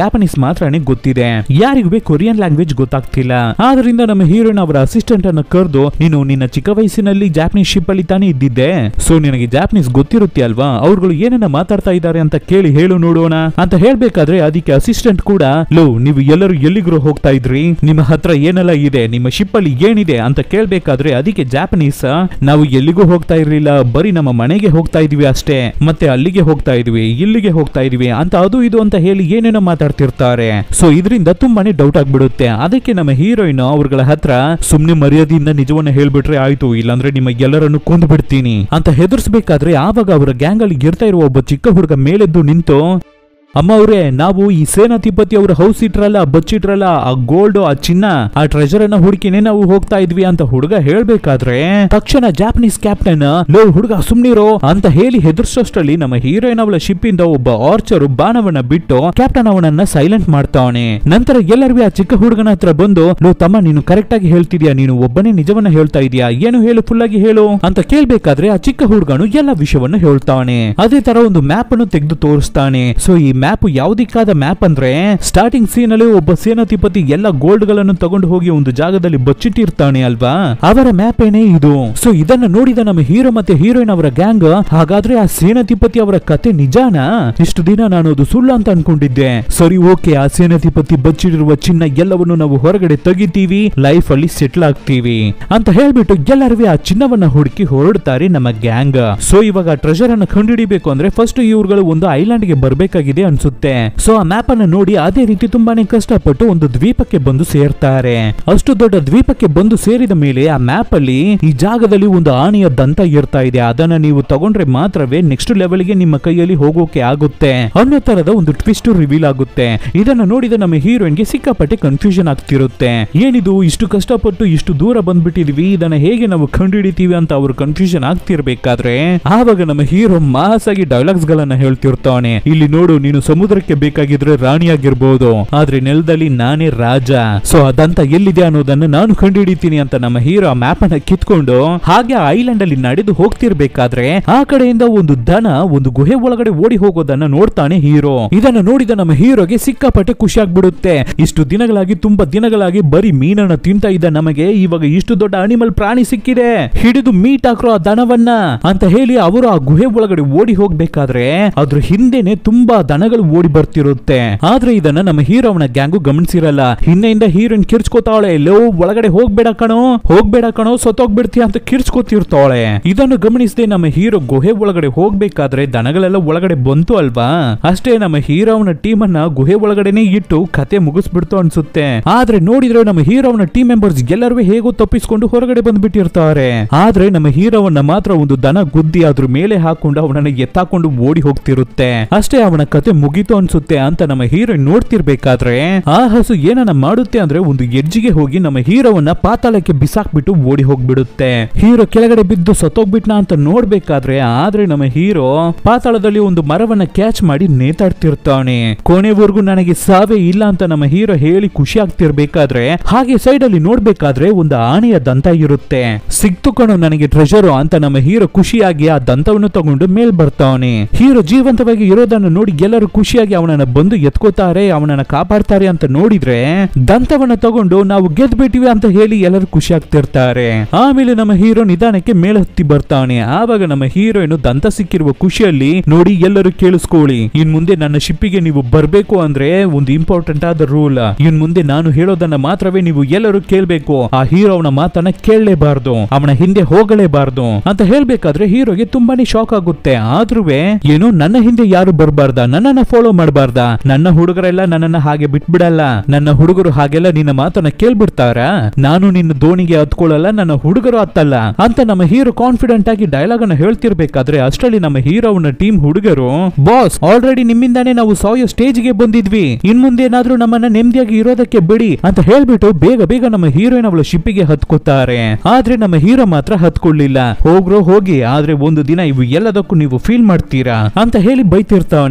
ಜಾಪನೀಸ್ ಮಾತ್ರನೇ ಗೊತ್ತಿದೆ ಯಾರಿಗೂ ಕೊರಿಯನ್ ಲ್ಯಾಂಗ್ವೇಜ್ ಗೊತ್ತಾಗ್ತಿಲ್ಲ ಆದ್ರಿಂದ ನಮ್ಮ ಹೀರೋಯಿನ್ ಅವರ ಅಸಿಸ್ಟೆಂಟ್ ಅನ್ನ ಕರೆದು ನೀನು ನಿನ್ನ ಚಿಕ್ಕ ವಯಸ್ಸಿನಲ್ಲಿ ಜಾಪನೀಸ್ ಶಿಪ್ ಅಲ್ಲಿ ತಾನೇ ಇದ್ದಿದ್ದೆ ಸೊ ನಿನಗೆ ಜಾಪನೀಸ್ ಗೊತ್ತಿರುತ್ತೆ ಅಲ್ವಾ ಅವ್ರುಗಳು ಏನನ್ನ ಮಾತಾಡ್ತಾ ಇದ್ದಾರೆ ಅಂತ ಕೇಳಿ ಹೇಳು ನೋಡೋಣ ಅಂತ ಹೇಳ್ಬೇಕಾದ್ರೆ ಅದಕ್ಕೆ ಅಸಿಸ್ಟೆಂಟ್ ಕೂಡ ಲೋ ನೀವು ಎಲ್ಲರೂ ಎಲ್ಲಿಗೂ ಹೋಗ್ತಾ ಇದ್ರಿ ನಿಮ್ಮ ಹತ್ರ ಏನೆಲ್ಲ ಇದೆ ನಿಮ್ಮ ಶಿಪ್ ಅಲ್ಲಿ ಏನಿದೆ ಅಂತ ಕೇಳ್ಬೇಕಾದ್ರೆ ಅದಕ್ಕೆ ಜಾಪನೀಸ್ ನಾವು ಎಲ್ಲಿಗೂ ಹೋಗ್ತಾ ಇರ್ಲಿಲ್ಲ ಬರೀ ನಮ್ಮ ಮನೆಗೆ ಹೋಗ್ತಾ ಇದೀವಿ ಅಷ್ಟೇ ಮತ್ತೆ ಅಲ್ಲಿಗೆ ಹೋಗ್ತಾ ಇದೀವಿ ಇಲ್ಲಿಗೆ ಹೋಗ್ತಾ ಇದೀವಿ ಅಂತ ಅದು ಇದು ಅಂತ ಹೇಳಿ ಏನೇನೋ ಮಾತಾಡ್ತಿರ್ತಾರೆ ಸೊ ಇದರಿಂದ ತುಂಬಾನೇ ಡೌಟ್ ಆಗ್ಬಿಡುತ್ತೆ ಅದಕ್ಕೆ ನಮ್ಮ ಹೀರೋಯಿನ್ ಅವ್ರಗಳ ಹತ್ರ ಸುಮ್ನೆ ಮರ್ಯಾದೆಯಿಂದ ನಿಜವನ್ನ ಹೇಳ್ಬಿಟ್ರೆ ಆಯ್ತು ಇಲ್ಲಾಂದ್ರೆ ನಿಮ್ಮ ಎಲ್ಲರನ್ನು ಕೊಂದು ಬಿಡ್ತೀನಿ ಅಂತ ಹೆದರ್ಸ್ಬೇಕಾದ್ರೆ ಆವಾಗ ಅವರ ಗ್ಯಾಂಗ್ ಅಲ್ಲಿ ಇರ್ತಾ ಇರುವ ಒಬ್ಬ ಚಿಕ್ಕ ಹುಡುಗ ಮೇಲೆದ್ದು ನಿಂತು ಅಮ್ಮ ಅವ್ರೆ ನಾವು ಈ ಸೇನಾಧಿಪತಿ ಅವರ ಹೌಸ್ ಇಟ್ರಲ್ಲ ಬಚ್ಚಿಟ್ರಲ್ಲ ಆ ಗೋಲ್ಡ್ ಆ ಚಿನ್ನ ಆ ಟ್ರೆಜರ್ ಅನ್ನ ಹುಡುಕಿನೇ ನಾವು ಹೋಗ್ತಾ ಇದ್ವಿ ಅಂತ ಹುಡುಗ ಹೇಳ್ಬೇಕಾದ್ರೆ ತಕ್ಷಣ ಜಾಪನೀಸ್ ಕ್ಯಾಪ್ಟನ್ ಲೋ ಹುಡುಗ ಸುಮ್ನಿರೋ ಅಂತ ಹೇಳಿ ಹೆದರ್ಸೋಷ್ಟರಲ್ಲಿ ನಮ್ಮ ಹೀರೋಯಿನ್ ಅವಳ ಶಿಪ್ ಇಂದ ಒಬ್ಬ ಆರ್ಚರ್ ಬಾಣವನ್ನ ಬಿಟ್ಟು ಕ್ಯಾಪ್ಟನ್ ಅವನನ್ನ ಸೈಲೆಂಟ್ ಮಾಡ್ತಾವನೆ ನಂತರ ಎಲ್ಲರಿಗೂ ಆ ಚಿಕ್ಕ ಹುಡುಗನ ಹತ್ರ ಬಂದು ಲೋ ತಮ್ಮ ನೀನು ಕರೆಕ್ಟ್ ಆಗಿ ಹೇಳ್ತಿದ್ಯಾ ನೀನು ಒಬ್ಬನೇ ನಿಜವನ್ನ ಹೇಳ್ತಾ ಇದೀಯಾ ಏನು ಹೇಳು ಫುಲ್ ಆಗಿ ಹೇಳು ಅಂತ ಕೇಳ್ಬೇಕಾದ್ರೆ ಆ ಚಿಕ್ಕ ಹುಡುಗನು ಎಲ್ಲ ವಿಷಯವನ್ನು ಹೇಳ್ತಾನೆ ಅದೇ ತರ ಒಂದು ಮ್ಯಾಪ್ ಅನ್ನು ತೆಗೆದು ತೋರಿಸ್ತಾನೆ ಸೊ ಈ ಮ್ಯಾಪ್ ಯಾವ್ದಿಕ್ಕಾದ ಮ್ಯಾಪ್ ಅಂದ್ರೆ ಸ್ಟಾರ್ಟಿಂಗ್ ಸೀನ್ ಅಲ್ಲಿ ಒಬ್ಬ ಸೇನಾಧಿಪತಿ ಎಲ್ಲ ಗೋಲ್ಡ್ ಗಳನ್ನು ತಗೊಂಡು ಹೋಗಿ ಒಂದು ಜಾಗದಲ್ಲಿ ಬಚ್ಚಿಟ್ಟಿರ್ತಾನೆ ಅಲ್ವಾ ಅವರ ಮ್ಯಾಪ್ ಏನೇ ಇದು ಸೊ ಇದನ್ನ ನೋಡಿದ ನಮ್ಮ ಹೀರೋ ಮತ್ತೆ ಹೀರೋಯಿನ್ ಅವರ ಗ್ಯಾಂಗ್ ಹಾಗಾದ್ರೆ ಆ ಸೇನಾಧಿಪತಿ ಅವರ ಕತೆ ನಿಜಾನಾ ಇಷ್ಟು ದಿನ ನಾನು ಅದು ಸುಳ್ಳು ಅಂತ ಅನ್ಕೊಂಡಿದ್ದೆ ಸರಿ ಓಕೆ ಆ ಸೇನಾಧಿಪತಿ ಬಚ್ಚಿಟ್ಟಿರುವ ಚಿನ್ನ ಎಲ್ಲವನ್ನು ನಾವು ಹೊರಗಡೆ ತೆಗಿತೀವಿ ಲೈಫ್ ಅಲ್ಲಿ ಸೆಟ್ಲ್ ಆಗ್ತೀವಿ ಅಂತ ಹೇಳ್ಬಿಟ್ಟು ಎಲ್ಲರಿಗೂ ಆ ಚಿನ್ನವನ್ನ ಹುಡುಕಿ ಹೊರಡ್ತಾರೆ ನಮ್ಮ ಗ್ಯಾಂಗ್ ಸೊ ಇವಾಗ ಟ್ರೆಜರ್ ಅನ್ನ ಕಂಡುಹಿಡಿಬೇಕು ಅಂದ್ರೆ ಫಸ್ಟ್ ಇವ್ರುಗಳು ಒಂದು ಐಲ್ಯಾಂಡ್ ಗೆ ಬರ್ಬೇಕಾಗಿದೆ ಅನ್ಸುತ್ತೆ ಸೊ ಆ ಮ್ಯಾಪ್ ಅನ್ನ ನೋಡಿ ಅದೇ ರೀತಿ ತುಂಬಾನೇ ಕಷ್ಟಪಟ್ಟು ಒಂದು ದ್ವೀಪಕ್ಕೆ ಬಂದು ಸೇರ್ತಾರೆ ಅಷ್ಟು ದೊಡ್ಡ ದ್ವೀಪಕ್ಕೆ ಬಂದು ಸೇರಿದ ಮೇಲೆ ಆ ಮ್ಯಾಪ್ ಅಲ್ಲಿ ಈ ಜಾಗದಲ್ಲಿ ಒಂದು ಆನೆಯ ದಂತ ಇರ್ತಾ ಇದೆ ಅದನ್ನ ನೀವು ತಗೊಂಡ್ರೆ ಮಾತ್ರವೇ ನೆಕ್ಸ್ಟ್ ಲೆವೆಲ್ ಗೆ ನಿಮ್ಮ ಕೈಯಲ್ಲಿ ಹೋಗೋಕೆ ಆಗುತ್ತೆ ಅನ್ನೋ ತರದ ಒಂದು ಟ್ವಿಸ್ಟ್ ರಿವೀಲ್ ಆಗುತ್ತೆ ಇದನ್ನ ನೋಡಿದ ನಮ್ಮ ಹೀರೋಯಿನ್ ಗೆ ಸಿಕ್ಕಾಪಟ್ಟೆ ಕನ್ಫ್ಯೂಷನ್ ಆಗ್ತಿರುತ್ತೆ ಏನಿದು ಇಷ್ಟು ಕಷ್ಟಪಟ್ಟು ಇಷ್ಟು ದೂರ ಬಂದ್ಬಿಟ್ಟಿದೀವಿ ಇದನ್ನ ಹೇಗೆ ನಾವು ಕಂಡುಹಿಡಿತೀವಿ ಅಂತ ಅವರು ಕನ್ಫ್ಯೂಷನ್ ಆಗ್ತಿರ್ಬೇಕಾದ್ರೆ ಆವಾಗ ನಮ್ಮ ಹೀರೋ ಮಾಸ್ ಆಗಿ ಡೈಲಾಗ್ಸ್ ಗಳನ್ನ ಹೇಳ್ತಿರ್ತಾನೆ ಇಲ್ಲಿ ನೋಡು ನೀನು ಸಮುದ್ರಕ್ಕೆ ಬೇಕಾಗಿದ್ರೆ ರಾಣಿಯಾಗಿರ್ಬೋದು ಆದ್ರೆ ನೆಲದಲ್ಲಿ ನಾನೇ ರಾಜ ಸೊ ಅದಂತ ಎಲ್ಲಿದೆ ಅನ್ನೋದನ್ನ ನಾನು ಕಂಡುಹಿಡಿತೀನಿ ಅಂತ ನಮ್ಮ ಹೀರೋ ಮ್ಯಾಪ್ ಅನ್ನ ಕಿತ್ಕೊಂಡು ಹಾಗೆ ಐಲ್ಯಾಂಡ್ ಅಲ್ಲಿ ನಡೆದು ಹೋಗ್ತಿರ್ಬೇಕಾದ್ರೆ ಆ ಕಡೆಯಿಂದ ಒಂದು ದನ ಒಂದು ಗುಹೆ ಒಳಗಡೆ ಓಡಿ ಹೋಗೋದನ್ನ ನೋಡ್ತಾನೆ ಹೀರೋ ಇದನ್ನ ನೋಡಿದ ನಮ್ಮ ಹೀರೋಗೆ ಸಿಕ್ಕಾಪಟ್ಟೆ ಖುಷಿ ಆಗ್ಬಿಡುತ್ತೆ ಇಷ್ಟು ದಿನಗಳಾಗಿ ತುಂಬಾ ದಿನಗಳಾಗಿ ಬರೀ ಮೀನನ್ನ ತಿಂತಾ ಇದ್ದ ನಮಗೆ ಇವಾಗ ಇಷ್ಟು ದೊಡ್ಡ ಅನಿಮಲ್ ಪ್ರಾಣಿ ಸಿಕ್ಕಿದೆ ಹಿಡಿದು ಮೀಟ್ ಹಾಕ್ರೋ ಆ ದನವನ್ನ ಅಂತ ಹೇಳಿ ಅವರು ಆ ಗುಹೆ ಒಳಗಡೆ ಓಡಿ ಹೋಗ್ಬೇಕಾದ್ರೆ ಅದ್ರ ಹಿಂದೆನೆ ತುಂಬಾ ದನಗಳು ಓಡಿ ಬರ್ತಿರುತ್ತೆ ಆದ್ರೆ ಇದನ್ನ ನಮ್ಮ ಹೀರೋವನ ಗ್ಯಾಂಗು ಗಮನಿಸಿರಲ್ಲ ಹಿಂದೆಯಿಂದ ಹೀರೋಯಿನ್ ಕಿರ್ಚ್ಕೋತಾಳೆ ಲೋ ಒಳಗಡೆ ಹೋಗ್ಬೇಡ ಕಣೋ ಹೋಗ್ಬೇಡ ಕಣೋ ಸತ್ತೋಗ್ಬಿಡ್ತೀಯ ಅಂತ ಕಿರ್ಚ್ಕೋತಿರ್ತಾಳೆ ಇದನ್ನು ಗಮನಿಸದೆ ನಮ್ಮ ಹೀರೋ ಗುಹೆ ಒಳಗಡೆ ಹೋಗ್ಬೇಕಾದ್ರೆ ದನಗಳೆಲ್ಲ ಒಳಗಡೆ ಬಂತು ಅಲ್ವಾ ಅಷ್ಟೇ ನಮ್ಮ ಹೀರೋವನ ಟೀಮ್ ಅನ್ನ ಗುಹೆ ಒಳಗಡೆನೆ ಇಟ್ಟು ಕತೆ ಮುಗಿಸ್ಬಿಡ್ತು ಅನ್ಸುತ್ತೆ ಆದ್ರೆ ನೋಡಿದ್ರೆ ನಮ್ಮ ಹೀರೋವನ ಟೀಮ್ ಮೆಂಬರ್ಸ್ ಎಲ್ಲರೂ ಹೇಗೋ ತಪ್ಪಿಸ್ಕೊಂಡು ಹೊರಗಡೆ ಬಂದ್ಬಿಟ್ಟಿರ್ತಾರೆ ಆದ್ರೆ ನಮ್ಮ ಹೀರೋವನ್ನ ಮಾತ್ರ ಒಂದು ದನ ಗುದ್ದಿ ಅದ್ರ ಮೇಲೆ ಹಾಕೊಂಡು ಅವನನ್ನ ಎತ್ತಾಕೊಂಡು ಓಡಿ ಹೋಗ್ತಿರುತ್ತೆ ಅಷ್ಟೇ ಅವನ ಕತೆ ಮುಗೀತು ಅನ್ಸುತ್ತೆ ಅಂತ ನಮ್ಮ ಹೀರೋಯಿನ್ ನೋಡ್ತಿರ್ಬೇಕಾದ್ರೆ ಆ ಹಸು ಏನನ್ನ ಮಾಡುತ್ತೆ ಅಂದ್ರೆ ಒಂದು ಎಡ್ಜಿಗೆ ಹೋಗಿ ನಮ್ಮ ಹೀರೋವನ್ನ ಪಾತಾಳಕ್ಕೆ ಬಿಸಾಕ್ಬಿಟ್ಟು ಓಡಿ ಹೋಗ್ಬಿಡುತ್ತೆ ಹೀರೋ ಕೆಳಗಡೆ ಬಿದ್ದು ಸತ್ತೋಗ್ಬಿಟ್ನ ಅಂತ ನೋಡ್ಬೇಕಾದ್ರೆ ಆದ್ರೆ ನಮ್ಮ ಹೀರೋ ಪಾತಾಳದಲ್ಲಿ ಒಂದು ಮರವನ್ನ ಕ್ಯಾಚ್ ಮಾಡಿ ನೇತಾಡ್ತಿರ್ತಾನೆ ಕೊನೆವರೆಗೂ ನನಗೆ ಸಾವೇ ಇಲ್ಲ ಅಂತ ನಮ್ಮ ಹೀರೋ ಹೇಳಿ ಖುಷಿ ಆಗ್ತಿರ್ಬೇಕಾದ್ರೆ ಹಾಗೆ ಸೈಡ್ ಅಲ್ಲಿ ನೋಡ್ಬೇಕಾದ್ರೆ ಒಂದು ಆನೆಯ ದಂತ ಇರುತ್ತೆ ಸಿಕ್ತು ಕಣೋ ನನಗೆ ಟ್ರೆಷರ್ ಅಂತ ನಮ್ಮ ಹೀರೋ ಖುಷಿಯಾಗಿ ಆ ದಂತವನ್ನು ತಗೊಂಡು ಮೇಲ್ ಬರ್ತಾವನೆ ಹೀರೋ ಜೀವಂತವಾಗಿ ಇರೋದನ್ನು ನೋಡಿ ಎಲ್ಲರೂ ಖುಷಿಯಾಗಿ ಅವನನ್ನ ಬಂದು ಎತ್ಕೋತಾರೆ ಅವನನ್ನ ಕಾಪಾಡ್ತಾರೆ ಅಂತ ನೋಡಿದ್ರೆ ದಂತವನ್ನ ತಗೊಂಡು ನಾವು ಗೆದ್ಬಿಟ್ಟಿವಿ ಅಂತ ಹೇಳಿ ಎಲ್ಲರೂ ಖುಷಿ ಆಗ್ತಿರ್ತಾರೆ ಆಮೇಲೆ ನಮ್ಮ ಹೀರೋ ನಿಧಾನಕ್ಕೆ ಮೇಲ್ ಹತ್ತಿ ಬರ್ತಾನೆ ಆವಾಗ ನಮ್ಮ ಹೀರೋಯಿನ್ ದಂತ ಸಿಕ್ಕಿರುವ ಖುಷಿಯಲ್ಲಿ ನೋಡಿ ಎಲ್ಲರೂ ಕೇಳಿಸ್ಕೊಳ್ಳಿ ಇನ್ ಮುಂದೆ ನನ್ನ ಶಿಪ್ಪಿಗೆ ನೀವು ಬರ್ಬೇಕು ಅಂದ್ರೆ ಒಂದು ಇಂಪಾರ್ಟೆಂಟ್ ಆದ ರೂಲ್ ಇನ್ ಮುಂದೆ ನಾನು ಹೇಳೋದನ್ನ ಮಾತ್ರವೇ ನೀವು ಎಲ್ಲರೂ ಕೇಳ್ಬೇಕು ಆ ಹೀರೋ ಅವನ ಮಾತನ್ನ ಕೇಳಲೇಬಾರ್ದು ಅವನ ಹಿಂದೆ ಹೋಗಲೇಬಾರ್ದು ಅಂತ ಹೇಳ್ಬೇಕಾದ್ರೆ ಹೀರೋಗೆ ತುಂಬಾನೇ ಶಾಕ್ ಆಗುತ್ತೆ ಆದ್ರೂ ಏನು ನನ್ನ ಹಿಂದೆ ಯಾರು ಬರಬಾರ್ದ ನನ್ನನ್ನ ಫಾಲೋ ಮಾಡಬಾರ್ದ ನನ್ನ ಹುಡುಗರೆಲ್ಲ ನನ್ನನ್ನ ಹಾಗೆ ಬಿಟ್ಬಿಡಲ್ಲ ನನ್ನ ಹುಡುಗರು ಹಾಗೆಲ್ಲ ನಿನ್ನ ಮಾತನ್ನ ಕೇಳ್ಬಿಡ್ತಾರ ನಾನು ನಿನ್ನ ದೋಣಿಗೆ ಹತ್ಕೊಳ್ಳಲ್ಲ ನನ್ನ ಹುಡುಗರು ಹತ್ತಲ್ಲ ಅಂತ ನಮ್ಮ ಹೀರೋ ಕಾನ್ಫಿಡೆಂಟ್ ಆಗಿ ಡೈಲಾಗ್ ಅನ್ನ ಹೇಳ್ತಿರ್ಬೇಕಾದ್ರೆ ಅಷ್ಟರಲ್ಲಿ ನಮ್ಮ ಹೀರೋವನ ಟೀಮ್ ಹುಡುಗರು ಬಾಸ್ ಆಲ್ರೆಡಿ ನಿಮ್ಮಿಂದಾನೇ ನಾವು ಸಾಯೋ ಸ್ಟೇಜ್ ಗೆ ಬಂದಿದ್ವಿ ಇನ್ ಮುಂದೆ ಏನಾದ್ರೂ ನಮ್ಮನ್ನ ನೆಮ್ಮದಿಯಾಗಿ ಇರೋದಕ್ಕೆ ಬಿಡಿ ಅಂತ ಹೇಳ್ಬಿಟ್ಟು ಬೇಗ ಬೇಗ ನಮ್ಮ ಹೀರೋಯಿನ್ ಅವಳ ಶಿಪ್ಪಿಗೆ ಹತ್ಕೋತಾರೆ ಆದ್ರೆ ನಮ್ಮ ಹೀರೋ ಮಾತ್ರ ಹತ್ಕೊಳ್ಳಿಲ್ಲ ಹೋಗ್ರೋ ಹೋಗಿ ಆದ್ರೆ ಒಂದು ದಿನ ಇವು ಎಲ್ಲದಕ್ಕೂ ನೀವು ಫೀಲ್ ಮಾಡ್ತೀರಾ ಅಂತ ಹೇಳಿ ಬೈತಿರ್ತಾವನೆ ಅದೇ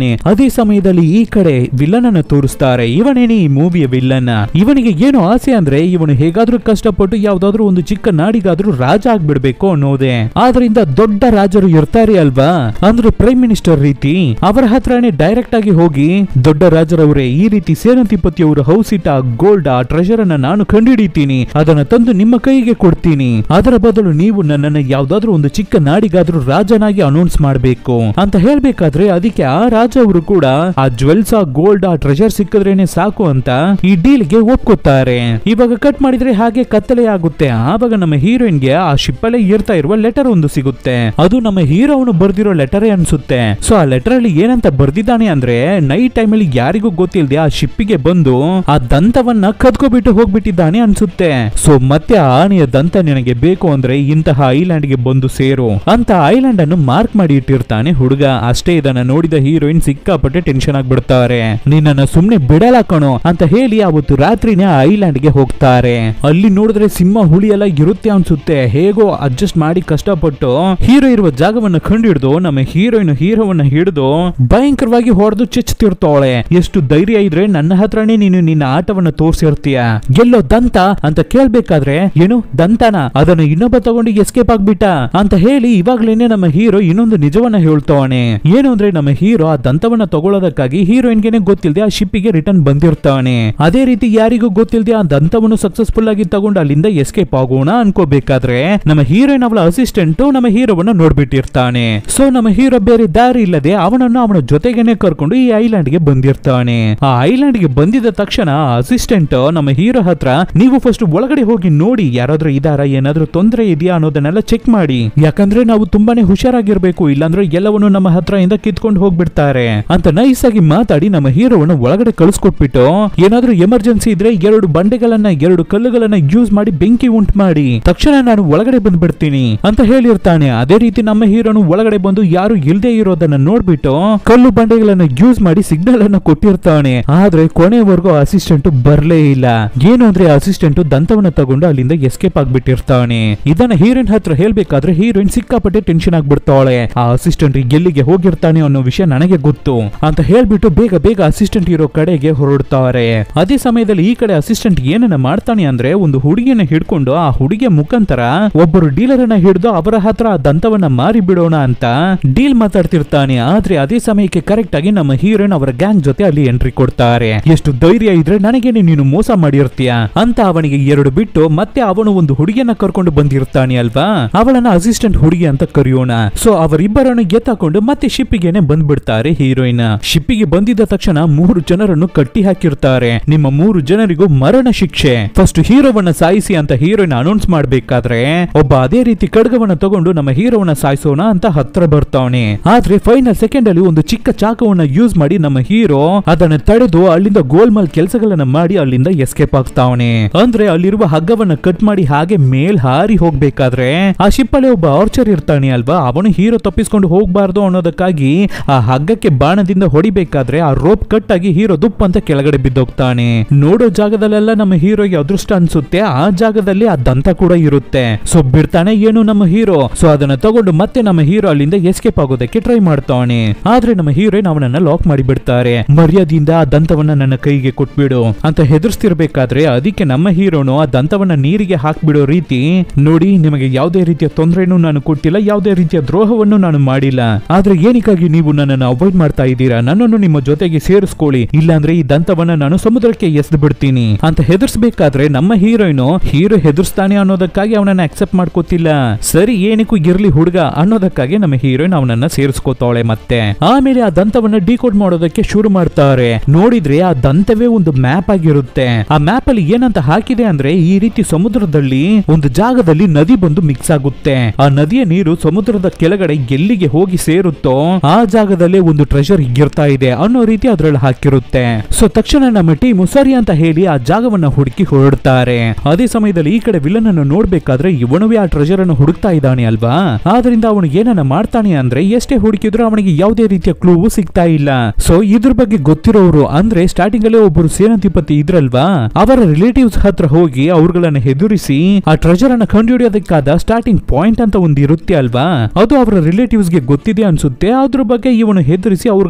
ಅದೇ ಸಮಯದಲ್ಲಿ ಈ ಕಡೆ ವಿಲನ್ ಅನ್ನ ತೋರಿಸ್ತಾರೆ ಇವನೇನೆ ಈ ಮೂವಿಯ ವಿಲ್ಲನ್ ಇವನಿಗೆ ಏನು ಆಸೆ ಅಂದ್ರೆ ಇವನು ಹೇಗಾದ್ರೂ ಕಷ್ಟಪಟ್ಟು ಯಾವ್ದಾದ್ರು ಒಂದು ಚಿಕ್ಕ ನಾಡಿಗಾದ್ರೂ ರಾಜ ಆಗ್ಬಿಡ್ಬೇಕು ಅನ್ನೋದೇ ಆದ್ರಿಂದ ದೊಡ್ಡ ರಾಜರು ಇರ್ತಾರೆ ಅಲ್ವಾ ಅಂದ್ರೆ ಪ್ರೈಮ್ ಮಿನಿಸ್ಟರ್ ರೀತಿ ಅವರ ಹತ್ರನೇ ಡೈರೆಕ್ಟ್ ಆಗಿ ಹೋಗಿ ದೊಡ್ಡ ರಾಜರವರೇ ಈ ರೀತಿ ಸೇನಂತಿಪತಿ ಅವರು ಹೌಸ್ ಇಟ್ಟ ಗೋಲ್ಡ್ ಆ ಟ್ರೆಷರ್ ಅನ್ನ ನಾನು ಕಂಡುಹಿಡಿತೀನಿ ಅದನ್ನ ತಂದು ನಿಮ್ಮ ಕೈಗೆ ಕೊಡ್ತೀನಿ ಅದರ ಬದಲು ನೀವು ನನ್ನನ್ನ ಯಾವ್ದಾದ್ರು ಒಂದು ಚಿಕ್ಕ ನಾಡಿಗಾದ್ರೂ ರಾಜನಾಗಿ ಅನೌನ್ಸ್ ಮಾಡ್ಬೇಕು ಅಂತ ಹೇಳ್ಬೇಕಾದ್ರೆ ಅದಕ್ಕೆ ಆ ರಾಜ ಅವರು ಕೂಡ ಆ ಜ್ವೆಲ್ಸ್ ಆ ಗೋಲ್ಡ್ ಆ ಟ್ರೆಷರ್ ಸಿಕ್ಕಿದ್ರೇನೆ ಸಾಕು ಅಂತ ಈ ಡೀಲ್ಗೆ ಒಪ್ಕೋತಾರೆ ಇವಾಗ ಕಟ್ ಮಾಡಿದ್ರೆ ಹಾಗೆ ಕತ್ತಲೆ ಆಗುತ್ತೆ ಆವಾಗ ನಮ್ಮ ಹೀರೋಯಿನ್ಗೆ ಆ ಶಿಪ್ಪಲ್ಲೇ ಇರ್ತಾ ಇರುವ ಲೆಟರ್ ಒಂದು ಸಿಗುತ್ತೆ ಅದು ನಮ್ಮ ಹೀರೋ ಅವನು ಬರ್ದಿರೋ ಲೆಟರೇ ಅನ್ಸುತ್ತೆ ಸೊ ಆ ಲೆಟರ್ ಅಲ್ಲಿ ಏನಂತ ಬರ್ದಿದ್ದಾನೆ ಅಂದ್ರೆ ನೈಟ್ ಟೈಮ್ ಅಲ್ಲಿ ಯಾರಿಗೂ ಗೊತ್ತಿಲ್ಲದೆ ಆ ಶಿಪ್ಪಿಗೆ ಬಂದು ಆ ದಂತವನ್ನ ಕದ್ಕೊಬಿಟ್ಟು ಹೋಗ್ಬಿಟ್ಟಿದ್ದಾನೆ ಅನ್ಸುತ್ತೆ ಸೊ ಮತ್ತೆ ಆ ಆನೆಯ ದಂತ ನಿನಗೆ ಬೇಕು ಅಂದ್ರೆ ಇಂತಹ ಐಲ್ಯಾಂಡ್ ಗೆ ಬಂದು ಸೇರು ಅಂತ ಐಲ್ಯಾಂಡ್ ಅನ್ನು ಮಾರ್ಕ್ ಮಾಡಿ ಇಟ್ಟಿರ್ತಾನೆ ಹುಡುಗ ಅಷ್ಟೇ ಇದನ್ನ ನೋಡಿದ ಹೀರೋಯಿನ್ ಸಿಕ್ಕಾಪಟ್ಟೆ ಟೆನ್ಷನ್ ಆಗ್ಬಿಡ್ತಾರೆ ನಿನ್ನನ್ನ ಸುಮ್ನೆ ಬಿಡಲ್ಲ ಕಣೋ ಅಂತ ಹೇಳಿ ಅವತ್ತು ರಾತ್ರಿನೇ ಆ ಐಲ್ಯಾಂಡ್ ಗೆ ಹೋಗ್ತಾರೆ ಅಲ್ಲಿ ನೋಡಿದ್ರೆ ಸಿಂಹ ಹುಲಿ ಎಲ್ಲ ಇರುತ್ತೆ ಅನ್ಸುತ್ತೆ ಹೇಗೋ ಅಡ್ಜಸ್ಟ್ ಮಾಡಿ ಕಷ್ಟಪಟ್ಟು ಹೀರೋ ಇರುವ ಜಾಗವನ್ನ ಕಂಡಿಡ್ದು ನಮ್ಮ ಹೀರೋಯಿನ್ ಹೀರೋವನ್ನ ಹಿಡಿದು ಭಯಂಕರವಾಗಿ ಹೊಡೆದು ಚುಚ್ಚುತ್ತಿರ್ತಾಳೆ ಎಷ್ಟು ಧೈರ್ಯ ಇದ್ರೆ ನನ್ನ ಹತ್ರನೇ ನೀನು ನಿನ್ನ ಆಟವನ್ನ ತೋರ್ಸಿರ್ತೀಯ ಗೆಲ್ಲೋ ದಂತ ಅಂತ ಕೇಳ್ಬೇಕಾದ್ರೆ ಏನು ದಂತನ ಅದನ್ನ ಇನ್ನೊಬ್ಬ ತಗೊಂಡು ಎಸ್ಕೇಪ್ ಆಗ್ಬಿಟ್ಟ ಅಂತ ಹೇಳಿ ಇವಾಗ್ಲೇನೆ ನಮ್ಮ ಹೀರೋ ಇನ್ನೊಂದು ನಿಜವನ್ನ ಹೇಳ್ತಾವನೆ ಏನು ಅಂದ್ರೆ ನಮ್ಮ ಹೀರೋ ಆ ದಂತವನ್ನ ತಗೊಳ್ಳೋದಕ್ಕಾಗಿ ಹೀರೋಯಿನ್ಗೆನೆ ಗೊತ್ತಿಲ್ಲದೆ ಆ ಶಿಪ್ಪಿಗೆ ರಿಟರ್ನ್ ಬಂದಿರ್ತಾನೆ ಅದೇ ರೀತಿ ಯಾರಿಗೂ ಗೊತ್ತಿಲ್ಲದೆ ಆ ದಂತವನ್ನು ಸಕ್ಸಸ್ಫುಲ್ ಆಗಿ ತಗೊಂಡು ಅಲ್ಲಿಂದ ಎಸ್ಕೇಪ್ ಆಗೋಣ ಅನ್ಕೋಬೇಕಾದ್ರೆ ನಮ್ಮ ಹೀರೋಯಿನ್ ಅವಳ ಅಸಿಸ್ಟೆಂಟ್ ನಮ್ಮ ಹೀರೋವನ್ನ ನೋಡ್ಬಿಟ್ಟಿರ್ತಾನೆ ಸೊ ನಮ್ಮ ಹೀರೋ ಬೇರೆ ದಾರಿ ಇಲ್ಲದೆ ಅವನನ್ನು ಅವನ ಜೊತೆಗೇನೆ ಕರ್ಕೊಂಡು ಈ ಐಲ್ಯಾಂಡ್ ಗೆ ಬಂದಿರ್ತಾನೆ ಆ ಐಲ್ಯಾಂಡ್ ಗೆ ಬಂದಿದ ತಕ್ಷಣ ಅಸಿಸ್ಟೆಂಟ್ ನಮ್ಮ ಹೀರೋ ಹತ್ರ ನೀವು ಫಸ್ಟ್ ಒಳಗಡೆ ಹೋಗಿ ನೋಡಿ ಯಾರಾದ್ರೂ ಇದಾರ ಏನಾದ್ರೂ ತೊಂದರೆ ಇದೆಯಾ ಅನ್ನೋದನ್ನೆಲ್ಲ ಚೆಕ್ ಮಾಡಿ ಯಾಕಂದ್ರೆ ನಾವು ತುಂಬಾನೇ ಹುಷಾರಾಗಿರ್ಬೇಕು ಇಲ್ಲಾಂದ್ರೆ ಎಲ್ಲವನ್ನು ನಮ್ಮ ಹತ್ರ ಇಂದ ಕಿತ್ಕೊಂಡು ಹೋಗ್ಬಿಡ್ತಾರೆ ಅಂತ ನೈಸ್ ಆಗಿ ಮಾತಾಡಿ ನಮ್ಮ ಹೀರೋವನ್ನು ಒಳಗಡೆ ಕಳಿಸ್ಕೊಟ್ಬಿಟ್ಟು ಏನಾದ್ರೂ ಎಮರ್ಜೆನ್ಸಿ ಇದ್ರೆ ಎರಡು ಬಂಡೆಗಳನ್ನ ಎರಡು ಕಲ್ಲುಗಳನ್ನ ಯೂಸ್ ಮಾಡಿ ಬೆಂಕಿ ಉಂಟು ಮಾಡಿ ತಕ್ಷಣ ನಾನು ಒಳಗಡೆ ಬಂದ್ಬಿಡ್ತೀನಿ ಅಂತ ಹೇಳಿರ್ತಾನೆ ಅದೇ ರೀತಿ ನಮ್ಮ ಹೀರೋನು ಒಳಗಡೆ ಬಂದು ಯಾರು ಇಲ್ದೇ ಇರೋದನ್ನ ನೋಡ್ಬಿಟ್ಟು ಕಲ್ಲು ಬಂಡೆಗಳನ್ನ ಯೂಸ್ ಮಾಡಿ ಸಿಗ್ನಲ್ ಅನ್ನ ಕೊಟ್ಟಿರ್ತಾನೆ ಆದ್ರೆ ಕೊನೆವರೆಗೂ ಅಸಿಸ್ಟೆಂಟ್ ಬರ್ಲೇ ಇಲ್ಲ ಏನು ಅಂದ್ರೆ ಅಸಿಸ್ಟೆಂಟ್ ದಂತವನ್ನ ತಗೊಂಡು ಅಲ್ಲಿಂದ ಎಸ್ಕೇಪ್ ಆಗ್ಬಿಟ್ಟಿರ್ತಾನೆ ಇದನ್ನ ಹೀರೋಯಿನ್ ಹತ್ರ ಹೇಳ್ಬೇಕಾದ್ರೆ ಹೀರೋಯಿನ್ ಸಿಕ್ಕಾಪಟ್ಟೆ ಟೆನ್ಷನ್ ಆಗ್ಬಿಡ್ತಾಳೆ ಆ ಅಸಿಸ್ಟೆಂಟ್ ಎಲ್ಲಿಗೆ ಹೋಗಿರ್ತಾನೆ ಅನ್ನೋ ವಿಷಯ ನನಗೆ ಗೊತ್ತು ಅಂತ ಹೇಳ್ಬಿಟ್ಟು ಬೇಗ ಬೇಗ ಅಸಿಸ್ಟೆಂಟ್ ಇರೋ ಕಡೆಗೆ ಹೊರಡ್ತಾರೆ ಅದೇ ಸಮಯದಲ್ಲಿ ಈ ಕಡೆ ಅಸಿಸ್ಟೆಂಟ್ ಏನನ್ನ ಮಾಡ್ತಾನೆ ಅಂದ್ರೆ ಒಂದು ಹುಡುಗಿಯನ್ನ ಹಿಡ್ಕೊಂಡು ಆ ಹುಡುಗಿಯ ಮುಖಾಂತರ ಒಬ್ಬರು ಡೀಲರ್ ಅನ್ನ ಹಿಡಿದು ಅವರ ಹತ್ರ ಆ ದಂತವನ್ನ ಮಾರಿ ಬಿಡೋಣ ಅಂತ ಡೀಲ್ ಮಾತಾಡ್ತಿರ್ತಾನೆ ಆದ್ರೆ ಅದೇ ಸಮಯಕ್ಕೆ ಕರೆಕ್ಟ್ ಆಗಿ ನಮ್ಮ ಹೀರೋಯಿನ್ ಅವರ ಗ್ಯಾಂಗ್ ಜೊತೆ ಅಲ್ಲಿ ಎಂಟ್ರಿ ಕೊಡ್ತಾರೆ ಎಷ್ಟು ಧೈರ್ಯ ಇದ್ರೆ ನನಗೇನೆ ನೀನು ಮೋಸ ಮಾಡಿರ್ತೀಯ ಅಂತ ಅವನಿಗೆ ಎರಡು ಬಿಟ್ಟು ಮತ್ತೆ ಅವನು ಒಂದು ಹುಡುಗಿಯನ್ನ ಕರ್ಕೊಂಡು ಬಂದಿರ್ತಾನೆ ಅಲ್ವಾ ಅವಳನ್ನ ಅಸಿಸ್ಟೆಂಟ್ ಹುಡುಗಿ ಅಂತ ಕರೆಯೋಣ ಸೊ ಅವರಿಬ್ಬರನ್ನು ಎತ್ತಾಕೊಂಡು ಮತ್ತೆ ಶಿಪ್ಪಿಗೆನೆ ಬಂದ್ಬಿಡ್ತಾರೆ ಹೀರೋಯಿನ್ ಶಿಪ್ಪಿಗೆ ಬಂದಿದ್ದ ತಕ್ಷಣ ಮೂರು ಜನರನ್ನು ಕಟ್ಟಿ ಹಾಕಿರ್ತಾರೆ ನಿಮ್ಮ ಮೂರು ಜನರಿಗೂ ಮರಣ ಶಿಕ್ಷೆ ಫಸ್ಟ್ ಹೀರೋವನ್ನ ಸಾಯಿಸಿ ಅಂತ ಹೀರೋಯಿನ್ ಅನೌನ್ಸ್ ಮಾಡ್ಬೇಕಾದ್ರೆ ಒಬ್ಬ ಅದೇ ರೀತಿ ಖಡ್ಗವನ್ನ ತಗೊಂಡು ನಮ್ಮ ಹೀರೋವನ್ನ ಸಾಯಿಸೋಣ ಅಂತ ಹತ್ರ ಬರ್ತಾವನೆ ಆದ್ರೆ ಫೈನಲ್ ಸೆಕೆಂಡ್ ಅಲ್ಲಿ ಒಂದು ಚಿಕ್ಕ ಚಾಕವನ್ನ ಯೂಸ್ ಮಾಡಿ ನಮ್ಮ ಹೀರೋ ಅದನ್ನ ತಡೆದು ಅಲ್ಲಿಂದ ಗೋಲ್ಮಾಲ್ ಕೆಲಸಗಳನ್ನ ಮಾಡಿ ಅಲ್ಲಿಂದ ಎಸ್ಕೇಪ್ ಆಗ್ತಾವನೆ ಅಂದ್ರೆ ಅಲ್ಲಿರುವ ಹಗ್ಗವನ್ನ ಕಟ್ ಮಾಡಿ ಹಾಗೆ ಮೇಲ್ ಹಾರಿ ಹೋಗ್ಬೇಕಾದ್ರೆ ಆ ಶಿಪ್ ಅಲ್ಲಿ ಒಬ್ಬ ಆರ್ಚರ್ ಇರ್ತಾನೆ ಅಲ್ವಾ ಅವನು ಹೀರೋ ತಪ್ಪಿಸ್ಕೊಂಡು ಹೋಗ್ಬಾರ್ದು ಅನ್ನೋದಕ್ಕಾಗಿ ಆ ಹಗ್ಗಕ್ಕೆ ಬಾಣದಿಂದ ಹೊಡಿಬೇಕಾದ್ರೆ ಆ ರೋಪ್ ಕಟ್ ಆಗಿ ಹೀರೋ ದುಪ್ಪ ಅಂತ ಕೆಳಗಡೆ ಬಿದ್ದೋಗ್ತಾನೆ ನೋಡೋ ಜಾಗದಲ್ಲೆಲ್ಲ ನಮ್ಮ ಹೀರೋಗೆ ಅದೃಷ್ಟ ಅನ್ಸುತ್ತೆ ಆ ಜಾಗದಲ್ಲಿ ಆ ದಂತ ಕೂಡ ಇರುತ್ತೆ ಸೊ ಬಿಡ್ತಾನೆ ಏನು ನಮ್ಮ ಹೀರೋ ಸೊ ಅದನ್ನ ತಗೊಂಡು ಮತ್ತೆ ನಮ್ಮ ಹೀರೋ ಅಲ್ಲಿಂದ ಎಸ್ಕೇಪ್ ಆಗೋದಕ್ಕೆ ಟ್ರೈ ಮಾಡ್ತಾವನೆ ಆದ್ರೆ ನಮ್ಮ ಹೀರೋಯಿನ್ ಅವನನ್ನ ಲಾಕ್ ಮಾಡಿ ಬಿಡ್ತಾರೆ ಮರ್ಯಾದೆಯಿಂದ ಆ ದಂತವನ್ನ ನನ್ನ ಕೈಗೆ ಕೊಟ್ಬಿಡು ಅಂತ ಹೆದರ್ಸ್ತಿರ್ಬೇಕಾದ್ರೆ ಅದಕ್ಕೆ ನಮ್ಮ ಹೀರೋನು ಆ ದಂತವನ್ನ ನೀರಿಗೆ ಹಾಕ್ಬಿಡೋ ರೀತಿ ನೋಡಿ ನಿಮಗೆ ಯಾವುದೇ ರೀತಿಯ ತೊಂದರೆನೂ ನಾನು ಕೊಟ್ಟಿಲ್ಲ ಯಾವುದೇ ರೀತಿಯ ದ್ರೋಹವನ್ನು ನಾನು ಮಾಡಿಲ್ಲ ಆದ್ರೆ ಏನಕ್ಕಾಗಿ ನೀವು ನನ್ನನ್ನು ಅವಾಯ್ಡ್ ಮಾಡ್ತಾ ಇದ್ದೀರಾ ನನ್ನನ್ನು ನಿಮ್ಮ ಜೊತೆಗೆ ಸೇರಿಸ್ಕೊಳ್ಳಿ ಇಲ್ಲಾಂದ್ರೆ ಈ ದಂತವನ್ನ ನಾನು ಸಮುದ್ರಕ್ಕೆ ಎಸ್ದು ಬಿಡ್ತೀನಿ ಅಂತ ಹೆದರ್ಸ್ಬೇಕಾದ್ರೆ ನಮ್ಮ ಹೀರೋಯಿನು ಹೀರೋ ಹೆದರ್ಸ್ತಾನೆ ಅನ್ನೋದಕ್ಕಾಗಿ ಅವನನ್ನ ಅಕ್ಸೆಪ್ಟ್ ಮಾಡ್ಕೋತಿಲ್ಲ ಸರಿ ಏನಕ್ಕೂ ಇರ್ಲಿ ಹುಡುಗ ಅನ್ನೋದಕ್ಕಾಗಿ ನಮ್ಮ ಹೀರೋಯಿನ್ ಅವನನ್ನ ಸೇರಿಸ್ಕೋತಾಳೆ ಮತ್ತೆ ಆಮೇಲೆ ಆ ದಂತವನ್ನ ಡಿಕೋಡ್ ಮಾಡೋದಕ್ಕೆ ಶುರು ಮಾಡ್ತಾರೆ ನೋಡಿದ್ರೆ ಆ ದಂತವೇ ಒಂದು ಮ್ಯಾಪ್ ಆಗಿರುತ್ತೆ ಆ ಮ್ಯಾಪ್ ಅಲ್ಲಿ ಏನಂತ ಹಾಕಿದೆ ಅಂದ್ರೆ ಈ ರೀತಿ ಸಮುದ್ರದಲ್ಲಿ ಒಂದು ಜಾಗದಲ್ಲಿ ನದಿ ಬಂದು ಮಿಕ್ಸ್ ಆಗುತ್ತೆ ಆ ನದಿಯ ನೀರು ಸಮುದ್ರದ ಕೆಳಗಡೆ ಎಲ್ಲಿಗೆ ಹೋಗಿ ಸೇರುತ್ತೋ ಆ ಜಾಗದಲ್ಲೇ ಒಂದು ಟ್ರೆಷರ್ ಇರ್ತಾ ಇದೆ ಅನ್ನೋ ರೀತಿ ಅದ್ರಲ್ಲಿ ಹಾಕಿರುತ್ತೆ ಸೊ ತಕ್ಷಣ ನಮ್ಮ ಟೀಮು ಸರಿ ಅಂತ ಹೇಳಿ ಆ ಜಾಗವನ್ನ ಹುಡುಕಿ ಹೊರಡ್ತಾರೆ ಅದೇ ಸಮಯದಲ್ಲಿ ಈ ಕಡೆ ವಿಲನ್ ಅನ್ನು ನೋಡ್ಬೇಕಾದ್ರೆ ಇವನುವೇ ಆ ಟ್ರೆಷರ್ ಅನ್ನು ಹುಡುಕ್ತಾ ಇದ್ದಾನೆ ಅಲ್ವಾ ಆದ್ರಿಂದ ಅವನು ಏನನ್ನ ಮಾಡ್ತಾನೆ ಅಂದ್ರೆ ಎಷ್ಟೇ ಹುಡುಕಿದ್ರು ಅವನಿಗೆ ಯಾವುದೇ ರೀತಿಯ ಕ್ಲೂ ಸಿಗ್ತಾ ಇಲ್ಲ ಸೊ ಇದ್ರ ಬಗ್ಗೆ ಗೊತ್ತಿರೋರು ಅಂದ್ರೆ ಸ್ಟಾರ್ಟಿಂಗ್ ಅಲ್ಲೇ ಒಬ್ಬರು ಸೇನಾಧಿಪತಿ ಇದ್ರಲ್ವಾ ಅವರ ರಿಲೇಟಿವ್ಸ್ ಹತ್ರ ಹೋಗಿ ಅವ್ರುಗಳನ್ನ ಹೆದರಿಸಿ ಆ ಟ್ರೆಜರ್ ಅನ್ನ ಕಂಡುಹಿಡಿಯೋದಕ್ಕಾದ ಸ್ಟಾರ್ಟಿಂಗ್ ಪಾಯಿಂಟ್ ಅಂತ ಒಂದು ಇರುತ್ತೆ ಅಲ್ವಾ ಅದು ಅವರ ರಿಲೇಟಿವ್ಸ್ ಗೆ ಗೊತ್ತಿದೆ ಅನ್ಸುತ್ತೆ ಅದ್ರ ಬಗ್ಗೆ ಇವನು ಹೆದರಿಸಿ ಅವ್ರುಗಳ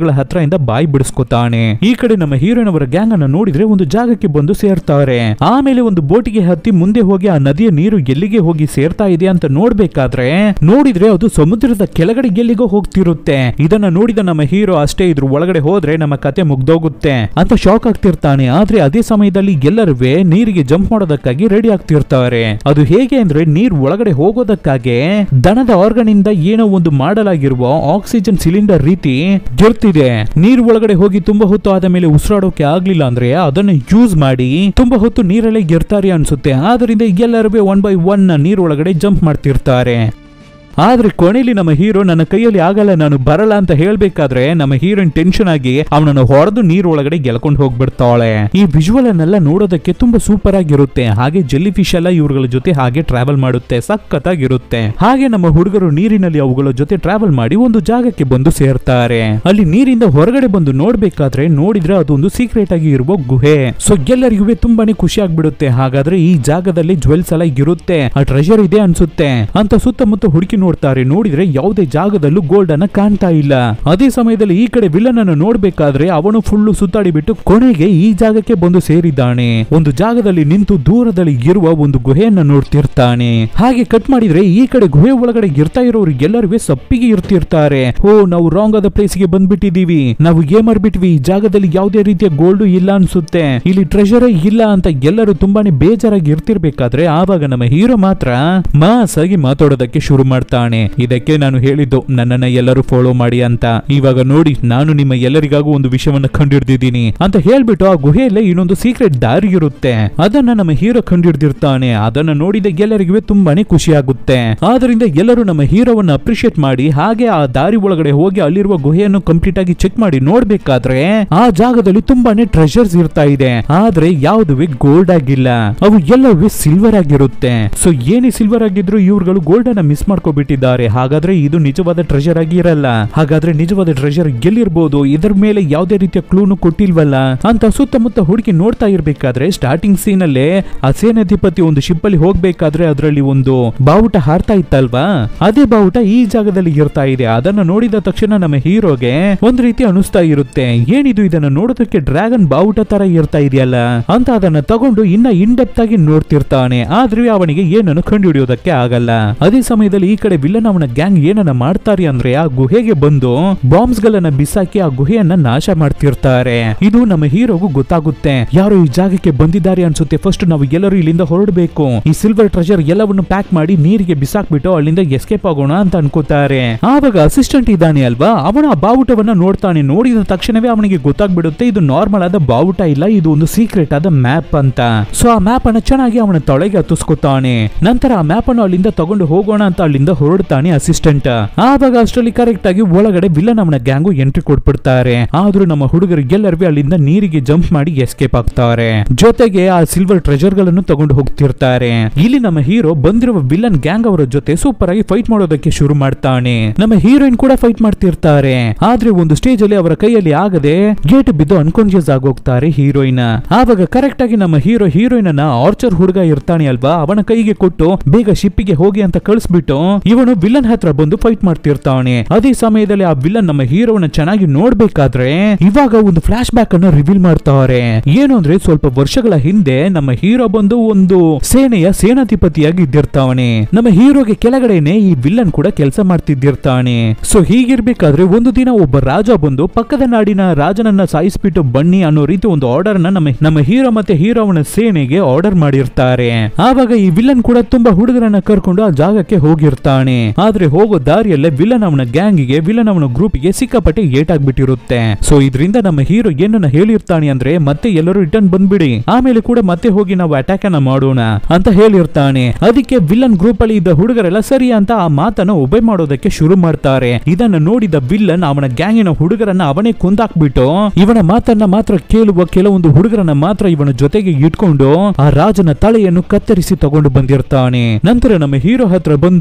ಹುಡುಗರುಗಳ ಹತ್ರ ಇಂದ ಬಾಯಿ ಬಿಡಿಸ್ಕೊತಾನೆ ಈ ಕಡೆ ನಮ್ಮ ಹೀರೋಯಿನ್ ಅವರ ಗ್ಯಾಂಗ್ ಅನ್ನ ನೋಡಿದ್ರೆ ಒಂದು ಜಾಗಕ್ಕೆ ಬಂದು ಸೇರ್ತಾರೆ ಆಮೇಲೆ ಒಂದು ಬೋಟಿಗೆ ಹತ್ತಿ ಮುಂದೆ ಹೋಗಿ ಆ ನದಿಯ ನೀರು ಎಲ್ಲಿಗೆ ಹೋಗಿ ಸೇರ್ತಾ ಇದೆ ಅಂತ ನೋಡ್ಬೇಕಾದ್ರೆ ನೋಡಿದ್ರೆ ಅದು ಸಮುದ್ರದ ಕೆಳಗಡೆ ಎಲ್ಲಿಗೋ ಹೋಗ್ತಿರುತ್ತೆ ಇದನ್ನ ನೋಡಿದ ನಮ್ಮ ಹೀರೋ ಅಷ್ಟೇ ಇದ್ರ ಒಳಗಡೆ ಹೋದ್ರೆ ನಮ್ಮ ಕತೆ ಮುಗ್ದೋಗುತ್ತೆ ಅಂತ ಶಾಕ್ ಆಗ್ತಿರ್ತಾನೆ ಆದ್ರೆ ಅದೇ ಸಮಯದಲ್ಲಿ ಎಲ್ಲರುವೆ ನೀರಿಗೆ ಜಂಪ್ ಮಾಡೋದಕ್ಕಾಗಿ ರೆಡಿ ಆಗ್ತಿರ್ತಾರೆ ಅದು ಹೇಗೆ ಅಂದ್ರೆ ನೀರ್ ಒಳಗಡೆ ಹೋಗೋದಕ್ಕಾಗಿ ದನದ ಆರ್ಗನ್ ಇಂದ ಏನೋ ಒಂದು ಮಾಡಲಾಗಿರುವ ಆಕ್ಸಿಜನ್ ಸಿಲಿಂಡರ್ ರೀತಿ ಗೆರ್ತಿದೆ ನೀರ್ ಒಳಗಡೆ ಹೋಗಿ ತುಂಬಾ ಹೊತ್ತು ಆದ ಮೇಲೆ ಉಸಿರಾಡೋಕೆ ಆಗ್ಲಿಲ್ಲ ಅಂದ್ರೆ ಅದನ್ನ ಯೂಸ್ ಮಾಡಿ ತುಂಬಾ ಹೊತ್ತು ನೀರಲ್ಲೇ ಗೆರ್ತಾರೆ ಅನ್ಸುತ್ತೆ ಆದ್ರಿಂದ ಎಲ್ಲರೂ ಒನ್ ಬೈ ಒನ್ ನೀರ್ ಒಳಗಡೆ ಜಂಪ್ ಮಾಡ್ತಿರ್ತಾರೆ ಆದ್ರೆ ಕೊನೆಯಲ್ಲಿ ನಮ್ಮ ಹೀರೋ ನನ್ನ ಕೈಯಲ್ಲಿ ಆಗಲ್ಲ ನಾನು ಬರಲ್ಲ ಅಂತ ಹೇಳ್ಬೇಕಾದ್ರೆ ನಮ್ಮ ಹೀರೋಯಿನ್ ಟೆನ್ಷನ್ ಆಗಿ ಅವನನ್ನು ಹೊಡೆದು ನೀರ್ ಒಳಗಡೆ ಗೆಲ್ಕೊಂಡು ಹೋಗ್ಬಿಡ್ತಾಳೆ ಈ ವಿಜುವಲ್ ಅನ್ನೆಲ್ಲ ನೋಡೋದಕ್ಕೆ ತುಂಬಾ ಸೂಪರ್ ಆಗಿರುತ್ತೆ ಹಾಗೆ ಜೆಲ್ಲಿ ಫಿಶ್ ಎಲ್ಲ ಇವ್ರಗಳ ಜೊತೆ ಹಾಗೆ ಟ್ರಾವೆಲ್ ಮಾಡುತ್ತೆ ಸಖತ್ತಾಗಿರುತ್ತೆ ಹಾಗೆ ನಮ್ಮ ಹುಡುಗರು ನೀರಿನಲ್ಲಿ ಅವುಗಳ ಜೊತೆ ಟ್ರಾವೆಲ್ ಮಾಡಿ ಒಂದು ಜಾಗಕ್ಕೆ ಬಂದು ಸೇರ್ತಾರೆ ಅಲ್ಲಿ ನೀರಿಂದ ಹೊರಗಡೆ ಬಂದು ನೋಡ್ಬೇಕಾದ್ರೆ ನೋಡಿದ್ರೆ ಅದೊಂದು ಸೀಕ್ರೆಟ್ ಆಗಿ ಇರುವ ಗುಹೆ ಸೊ ಎಲ್ಲರಿಗೂ ತುಂಬಾನೇ ಖುಷಿ ಆಗ್ಬಿಡುತ್ತೆ ಹಾಗಾದ್ರೆ ಈ ಜಾಗದಲ್ಲಿ ಜ್ವೆಲ್ಸ್ ಎಲ್ಲ ಇರುತ್ತೆ ಆ ಟ್ರೆಷರ್ ಇದೆ ಅನ್ಸುತ್ತೆ ಅಂತ ಸುತ್ತಮುತ್ತ ಹುಡುಕಿ ನೋಡ್ತಾರೆ ನೋಡಿದ್ರೆ ಯಾವುದೇ ಜಾಗದಲ್ಲೂ ಗೋಲ್ಡ್ ಅನ್ನ ಕಾಣ್ತಾ ಇಲ್ಲ ಅದೇ ಸಮಯದಲ್ಲಿ ಈ ಕಡೆ ವಿಲನ್ ಅನ್ನು ನೋಡ್ಬೇಕಾದ್ರೆ ಅವನು ಫುಲ್ಲು ಸುತ್ತಾಡಿ ಬಿಟ್ಟು ಕೊನೆಗೆ ಈ ಜಾಗಕ್ಕೆ ಬಂದು ಸೇರಿದ್ದಾನೆ ಒಂದು ಜಾಗದಲ್ಲಿ ನಿಂತು ದೂರದಲ್ಲಿ ಇರುವ ಒಂದು ಗುಹೆಯನ್ನ ನೋಡ್ತಿರ್ತಾನೆ ಹಾಗೆ ಕಟ್ ಮಾಡಿದ್ರೆ ಈ ಕಡೆ ಗುಹೆ ಒಳಗಡೆ ಇರ್ತಾ ಇರೋರು ಎಲ್ಲರೂ ಸಪ್ಪಿಗೆ ಇರ್ತಿರ್ತಾರೆ ಓ ನಾವು ರಾಂಗ್ ಆದ ಪ್ಲೇಸ್ ಗೆ ಬಂದ್ಬಿಟ್ಟಿದೀವಿ ನಾವು ಏನ್ ಮಾಡ್ಬಿಟ್ವಿ ಈ ಜಾಗದಲ್ಲಿ ಯಾವುದೇ ರೀತಿಯ ಗೋಲ್ಡ್ ಇಲ್ಲ ಅನ್ಸುತ್ತೆ ಇಲ್ಲಿ ಟ್ರೆಷರೇ ಇಲ್ಲ ಅಂತ ಎಲ್ಲರೂ ತುಂಬಾನೇ ಬೇಜಾರಾಗಿ ಇರ್ತಿರ್ಬೇಕಾದ್ರೆ ಆವಾಗ ನಮ್ಮ ಹೀರೋ ಮಾತ್ರ ಮಾಸ್ ಆಗಿ ಮಾತಾಡೋದಕ್ಕೆ ಶುರು ಮಾಡ್ತಾನೆ ಇದಕ್ಕೆ ನಾನು ಹೇಳಿದ್ದು ನನ್ನನ್ನ ಎಲ್ಲರೂ ಫಾಲೋ ಮಾಡಿ ಅಂತ ಇವಾಗ ನೋಡಿ ನಾನು ನಿಮ್ಮ ಎಲ್ಲರಿಗಾಗೂ ಒಂದು ವಿಷಯವನ್ನ ಕಂಡಿಡ್ದಿದ್ದೀನಿ ಅಂತ ಹೇಳ್ಬಿಟ್ಟು ಆ ಗುಹೆಯಲ್ಲೇ ಇನ್ನೊಂದು ಸೀಕ್ರೆಟ್ ದಾರಿ ಇರುತ್ತೆ ಅದನ್ನ ನಮ್ಮ ಹೀರೋ ಕಂಡಿಡ್ದಿರ್ತಾನೆ ಅದನ್ನ ನೋಡಿದ ಎಲ್ಲರಿಗೂ ತುಂಬಾನೇ ಖುಷಿ ಆಗುತ್ತೆ ಆದ್ರಿಂದ ಎಲ್ಲರೂ ನಮ್ಮ ಹೀರೋವನ್ನ ಅಪ್ರಿಶಿಯೇಟ್ ಮಾಡಿ ಹಾಗೆ ಆ ದಾರಿ ಒಳಗಡೆ ಹೋಗಿ ಅಲ್ಲಿರುವ ಗುಹೆಯನ್ನು ಕಂಪ್ಲೀಟ್ ಆಗಿ ಚೆಕ್ ಮಾಡಿ ನೋಡ್ಬೇಕಾದ್ರೆ ಆ ಜಾಗದಲ್ಲಿ ತುಂಬಾನೇ ಟ್ರೆಷರ್ಸ್ ಇರ್ತಾ ಇದೆ ಆದ್ರೆ ಯಾವುದುವೆ ಗೋಲ್ಡ್ ಆಗಿಲ್ಲ ಅವು ಎಲ್ಲವೂ ಸಿಲ್ವರ್ ಆಗಿರುತ್ತೆ ಸೊ ಏನೇ ಸಿಲ್ವರ್ ಆಗಿದ್ರು ಇವ್ರುಗಳು ಗೋಲ್ಡ್ ಅನ್ನ ಮಿಸ್ ಮಾಡ್ಕೊಬಿಟ್ಟಿದ್ದಾರೆ ಹಾಗಾದ್ರೆ ಇದು ನಿಜವಾದ ಟ್ರೆಷರ್ ಆಗಿ ಇರಲ್ಲ ಹಾಗಾದ್ರೆ ನಿಜವಾದ ಟ್ರೆಷರ್ ಎಲ್ಲಿರ್ಬೋದು ಇದರ ಮೇಲೆ ಯಾವುದೇ ರೀತಿಯ ಕ್ಲೂನು ಕೊಟ್ಟಿಲ್ವಲ್ಲ ಅಂತ ಸುತ್ತಮುತ್ತ ಹುಡುಕಿ ನೋಡ್ತಾ ಇರ್ಬೇಕಾದ್ರೆ ಸ್ಟಾರ್ಟಿಂಗ್ ಸೀನ್ ಅಲ್ಲೇ ಆ ಸೇನಾಧಿಪತಿ ಒಂದು ಶಿಪ್ ಅಲ್ಲಿ ಹೋಗ್ಬೇಕಾದ್ರೆ ಅದರಲ್ಲಿ ಒಂದು ಬಾವುಟ ಹಾರ್ತಾ ಇತ್ತಲ್ವಾ ಅದೇ ಬಾವುಟ ಈ ಜಾಗದಲ್ಲಿ ಇರ್ತಾ ಇದೆ ಅದನ್ನ ನೋಡಿದ ತಕ್ಷಣ ನಮ್ಮ ಹೀರೋಗೆ ಒಂದ್ ರೀತಿ ಅನಿಸ್ತಾ ಇರುತ್ತೆ ಏನಿದು ಇದನ್ನ ನೋಡೋದಕ್ಕೆ ಡ್ರ್ಯಾಗನ್ ಬಾವುಟ ತರ ಇರ್ತಾ ಇದೆಯಲ್ಲ ಅಂತ ಅದನ್ನ ತಗೊಂಡು ಇನ್ನ ಇನ್ ಡೆಪ್ತ್ ಆಗಿ ನೋಡ್ತಿರ್ತಾನೆ ಆದ್ರೆ ಅವನಿಗೆ ಏನನ್ನು ಕಂಡುಹಿಡಿಯೋದಕ್ಕೆ ಆಗಲ್ಲ ಅದೇ ಸಮಯದಲ್ಲಿ ಈ ಕಡೆ ವಿಲನ್ ಅವನ ಗ್ಯಾಂಗ್ ಏನನ್ನ ಮಾಡ್ತಾರೆ ಅಂದ್ರೆ ಆ ಗುಹೆಗೆ ಬಂದು ಬಾಂಬ್ಸ್ ಗಳನ್ನ ಬಿಸಾಕಿ ಆ ಗುಹೆಯನ್ನ ನಾಶ ಮಾಡ್ತಿರ್ತಾರೆ ಇದು ನಮ್ಮ ಹೀರೋಗೂ ಗೊತ್ತಾಗುತ್ತೆ ಯಾರು ಈ ಜಾಗಕ್ಕೆ ಬಂದಿದ್ದಾರೆ ಅನ್ಸುತ್ತೆ ಫಸ್ಟ್ ನಾವು ಎಲ್ಲರೂ ಇಲ್ಲಿಂದ ಹೊರಡಬೇಕು ಈ ಸಿಲ್ವರ್ ಟ್ರೆಜರ್ ಎಲ್ಲವನ್ನು ಪ್ಯಾಕ್ ಮಾಡಿ ನೀರಿಗೆ ಬಿಸಾಕ್ಬಿಟ್ಟು ಅಲ್ಲಿಂದ ಎಸ್ಕೇಪ್ ಆಗೋಣ ಅಂತ ಅನ್ಕೋತಾರೆ ಆವಾಗ ಅಸಿಸ್ಟೆಂಟ್ ಇದ್ದಾನೆ ಅಲ್ವಾ ಅವನ ಆ ಬಾವುಟವನ್ನ ನೋಡ್ತಾನೆ ನೋಡಿದ ತಕ್ಷಣವೇ ಅವನಿಗೆ ಗೊತ್ತಾಗ್ಬಿಡುತ್ತೆ ಇದು ನಾರ್ಮಲ್ ಆದ ಬಾವುಟ ಇಲ್ಲ ಇದು ಒಂದು ಸೀಕ್ರೆಟ್ ಆದ ಮ್ಯಾಪ್ ಅಂತ ಸೊ ಆ ಮ್ಯಾಪ್ ಅನ್ನ ಚೆನ್ನಾಗಿ ಅವನ ತೊಳೆಗೆ ಹತ್ತಿಸ್ಕೊತಾನೆ ನಂತರ ಆ ಮ್ಯಾಪ್ ಅನ್ನು ಅಲ್ಲಿಂದ ತಗೊಂಡು ಹೋಗೋಣ ಅಂತ ಅಲ್ಲಿಂದ ಹೊರಡ್ತಾನೆ ಅಸಿಸ್ಟೆಂಟ್ ಆವಾಗ ಅಷ್ಟರಲ್ಲಿ ಕರೆಕ್ಟ್ ಆಗಿ ಒಳಗಡೆ ವಿಲನ್ ಅವನ ಗ್ಯಾಂಗು ಎಂಟ್ರಿ ಕೊಟ್ಬಿಡ್ತಾರೆ ಆದ್ರೂ ನಮ್ಮ ಹುಡುಗರು ಎಲ್ಲರೂ ಅಲ್ಲಿಂದ ನೀರಿಗೆ ಜಂಪ್ ಮಾಡಿ ಎಸ್ಕೇಪ್ ಆಗ್ತಾರೆ ಜೊತೆಗೆ ಆ ಸಿಲ್ವರ್ ಟ್ರೆಜರ್ ಗಳನ್ನು ತಗೊಂಡು ಹೋಗ್ತಿರ್ತಾರೆ ಇಲ್ಲಿ ನಮ್ಮ ಹೀರೋ ಬಂದಿರುವ ವಿಲನ್ ಗ್ಯಾಂಗ್ ಅವರ ಜೊತೆ ಸೂಪರ್ ಆಗಿ ಫೈಟ್ ಮಾಡೋದಕ್ಕೆ ಶುರು ಮಾಡ್ತಾನೆ ನಮ್ಮ ಹೀರೋಯಿನ್ ಕೂಡ ಫೈಟ್ ಮಾಡ್ತಿರ್ತಾರೆ ಆದ್ರೆ ಒಂದು ಸ್ಟೇಜ್ ಅಲ್ಲಿ ಅವರ ಕೈಯಲ್ಲಿ ಆಗದೆ ಗೇಟ್ ಬಿದ್ದು ಅನ್ಕಾನ್ಶಿಯಸ್ ಆಗೋಗ್ತಾರೆ ಹೀರೋಯಿನ್ ಆವಾಗ ಕರೆಕ್ಟ್ ಆಗಿ ನಮ್ಮ ಹೀರೋ ಹೀರೋಯಿನ್ ಅನ್ನ ಆರ್ಚರ್ ಹುಡುಗ ಇರ್ತಾನೆ ಅಲ್ವಾ ಅವನ ಕೈಗೆ ಕೊಟ್ಟು ಬೇಗ ಶಿಪ್ಪಿಗೆ ಹೋಗಿ ಅಂತ ಕಳಿಸ್ಬಿಟ್ಟು ಇವನು ವಿಲನ್ ಹತ್ರ ಬಂದು ಫೈಟ್ ಮಾಡ್ತಿರ್ತಾನೆ ಅದೇ ಸಮಯದಲ್ಲಿ ಆ ವಿಲನ್ ನಮ್ಮ ಹೀರೋನ ಚೆನ್ನಾಗಿ ನೋಡ್ಬೇಕಾದ್ರೆ ಇವಾಗ ಒಂದು ಫ್ಲಾಶ್ ಬ್ಯಾಕ್ ಅನ್ನು ರಿವೀಲ್ ಮಾಡ್ತಾರೆ ಏನು ಅಂದ್ರೆ ಸ್ವಲ್ಪ ವರ್ಷಗಳ ಹಿಂದೆ ನಮ್ಮ ಹೀರೋ ಬಂದು ಒಂದು ಸೇನೆಯ ಸೇನಾಧಿಪತಿಯಾಗಿ ಇದ್ದಿರ್ತಾವನೆ ನಮ್ಮ ಹೀರೋಗೆ ಕೆಳಗಡೆನೆ ಈ ವಿಲನ್ ಕೂಡ ಕೆಲಸ ಮಾಡ್ತಿದ್ದಿರ್ತಾನೆ ಸೊ ಹೀಗಿರ್ಬೇಕಾದ್ರೆ ಒಂದು ದಿನ ಒಬ್ಬ ರಾಜ ಬಂದು ಪಕ್ಕದ ನಾಡಿನ ರಾಜನನ್ನ ಸಾಯಿಸ್ಬಿಟ್ಟು ಬನ್ನಿ ಅನ್ನೋ ರೀತಿ ಒಂದು ಆರ್ಡರ್ ನ ನಮ್ಮ ನಮ್ಮ ಹೀರೋ ಮತ್ತೆ ಹೀರೋ ಅವನ ಸೇನೆಗೆ ಆರ್ಡರ್ ಮಾಡಿರ್ತಾರೆ ಆವಾಗ ಈ ವಿಲನ್ ಕೂಡ ತುಂಬಾ ಹುಡುಗರನ್ನ ಕರ್ಕೊಂಡು ಆ ಜಾಗಕ್ಕೆ ಹೋಗಿರ್ತಾನೆ ಆದ್ರೆ ಹೋಗೋ ದಾರಿಯಲ್ಲೇ ವಿಲನ್ ಅವನ ಗ್ಯಾಂಗಿಗೆ ವಿಲನ್ ಅವನ ಗ್ರೂಪ್ಗೆ ಸಿಕ್ಕಾಪಟ್ಟೆ ಏಟಾಗ್ಬಿಟ್ಟಿರುತ್ತೆ ಸೊ ಇದರಿಂದ ನಮ್ಮ ಹೀರೋ ಏನನ್ನ ಹೇಳಿರ್ತಾನೆ ಅಂದ್ರೆ ಮತ್ತೆ ಎಲ್ಲರೂ ರಿಟರ್ನ್ ಬಂದ್ಬಿಡಿ ಆಮೇಲೆ ಕೂಡ ಮತ್ತೆ ಹೋಗಿ ನಾವು ಅಟ್ಯಾಕ್ ಅನ್ನ ಮಾಡೋಣ ಅಂತ ಹೇಳಿರ್ತಾನೆ ಅದಕ್ಕೆ ವಿಲನ್ ಗ್ರೂಪ್ ಅಲ್ಲಿ ಇದ್ದ ಹುಡುಗರೆಲ್ಲ ಸರಿ ಅಂತ ಆ ಮಾತನ್ನ ಒಬೆ ಮಾಡೋದಕ್ಕೆ ಶುರು ಮಾಡ್ತಾರೆ ಇದನ್ನ ನೋಡಿದ ವಿಲ್ಲನ್ ಅವನ ಗ್ಯಾಂಗಿನ ಹುಡುಗರನ್ನ ಅವನೇ ಕೊಂದಾಕ್ಬಿಟ್ಟು ಇವನ ಮಾತನ್ನ ಮಾತ್ರ ಕೇಳುವ ಕೆಲವೊಂದು ಹುಡುಗರನ್ನ ಮಾತ್ರ ಇವನ ಜೊತೆಗೆ ಇಟ್ಕೊಂಡು ಆ ರಾಜನ ತಲೆಯನ್ನು ಕತ್ತರಿಸಿ ತಗೊಂಡು ಬಂದಿರ್ತಾನೆ ನಂತರ ನಮ್ಮ ಹೀರೋ ಹತ್ರ ಬಂದು ಆ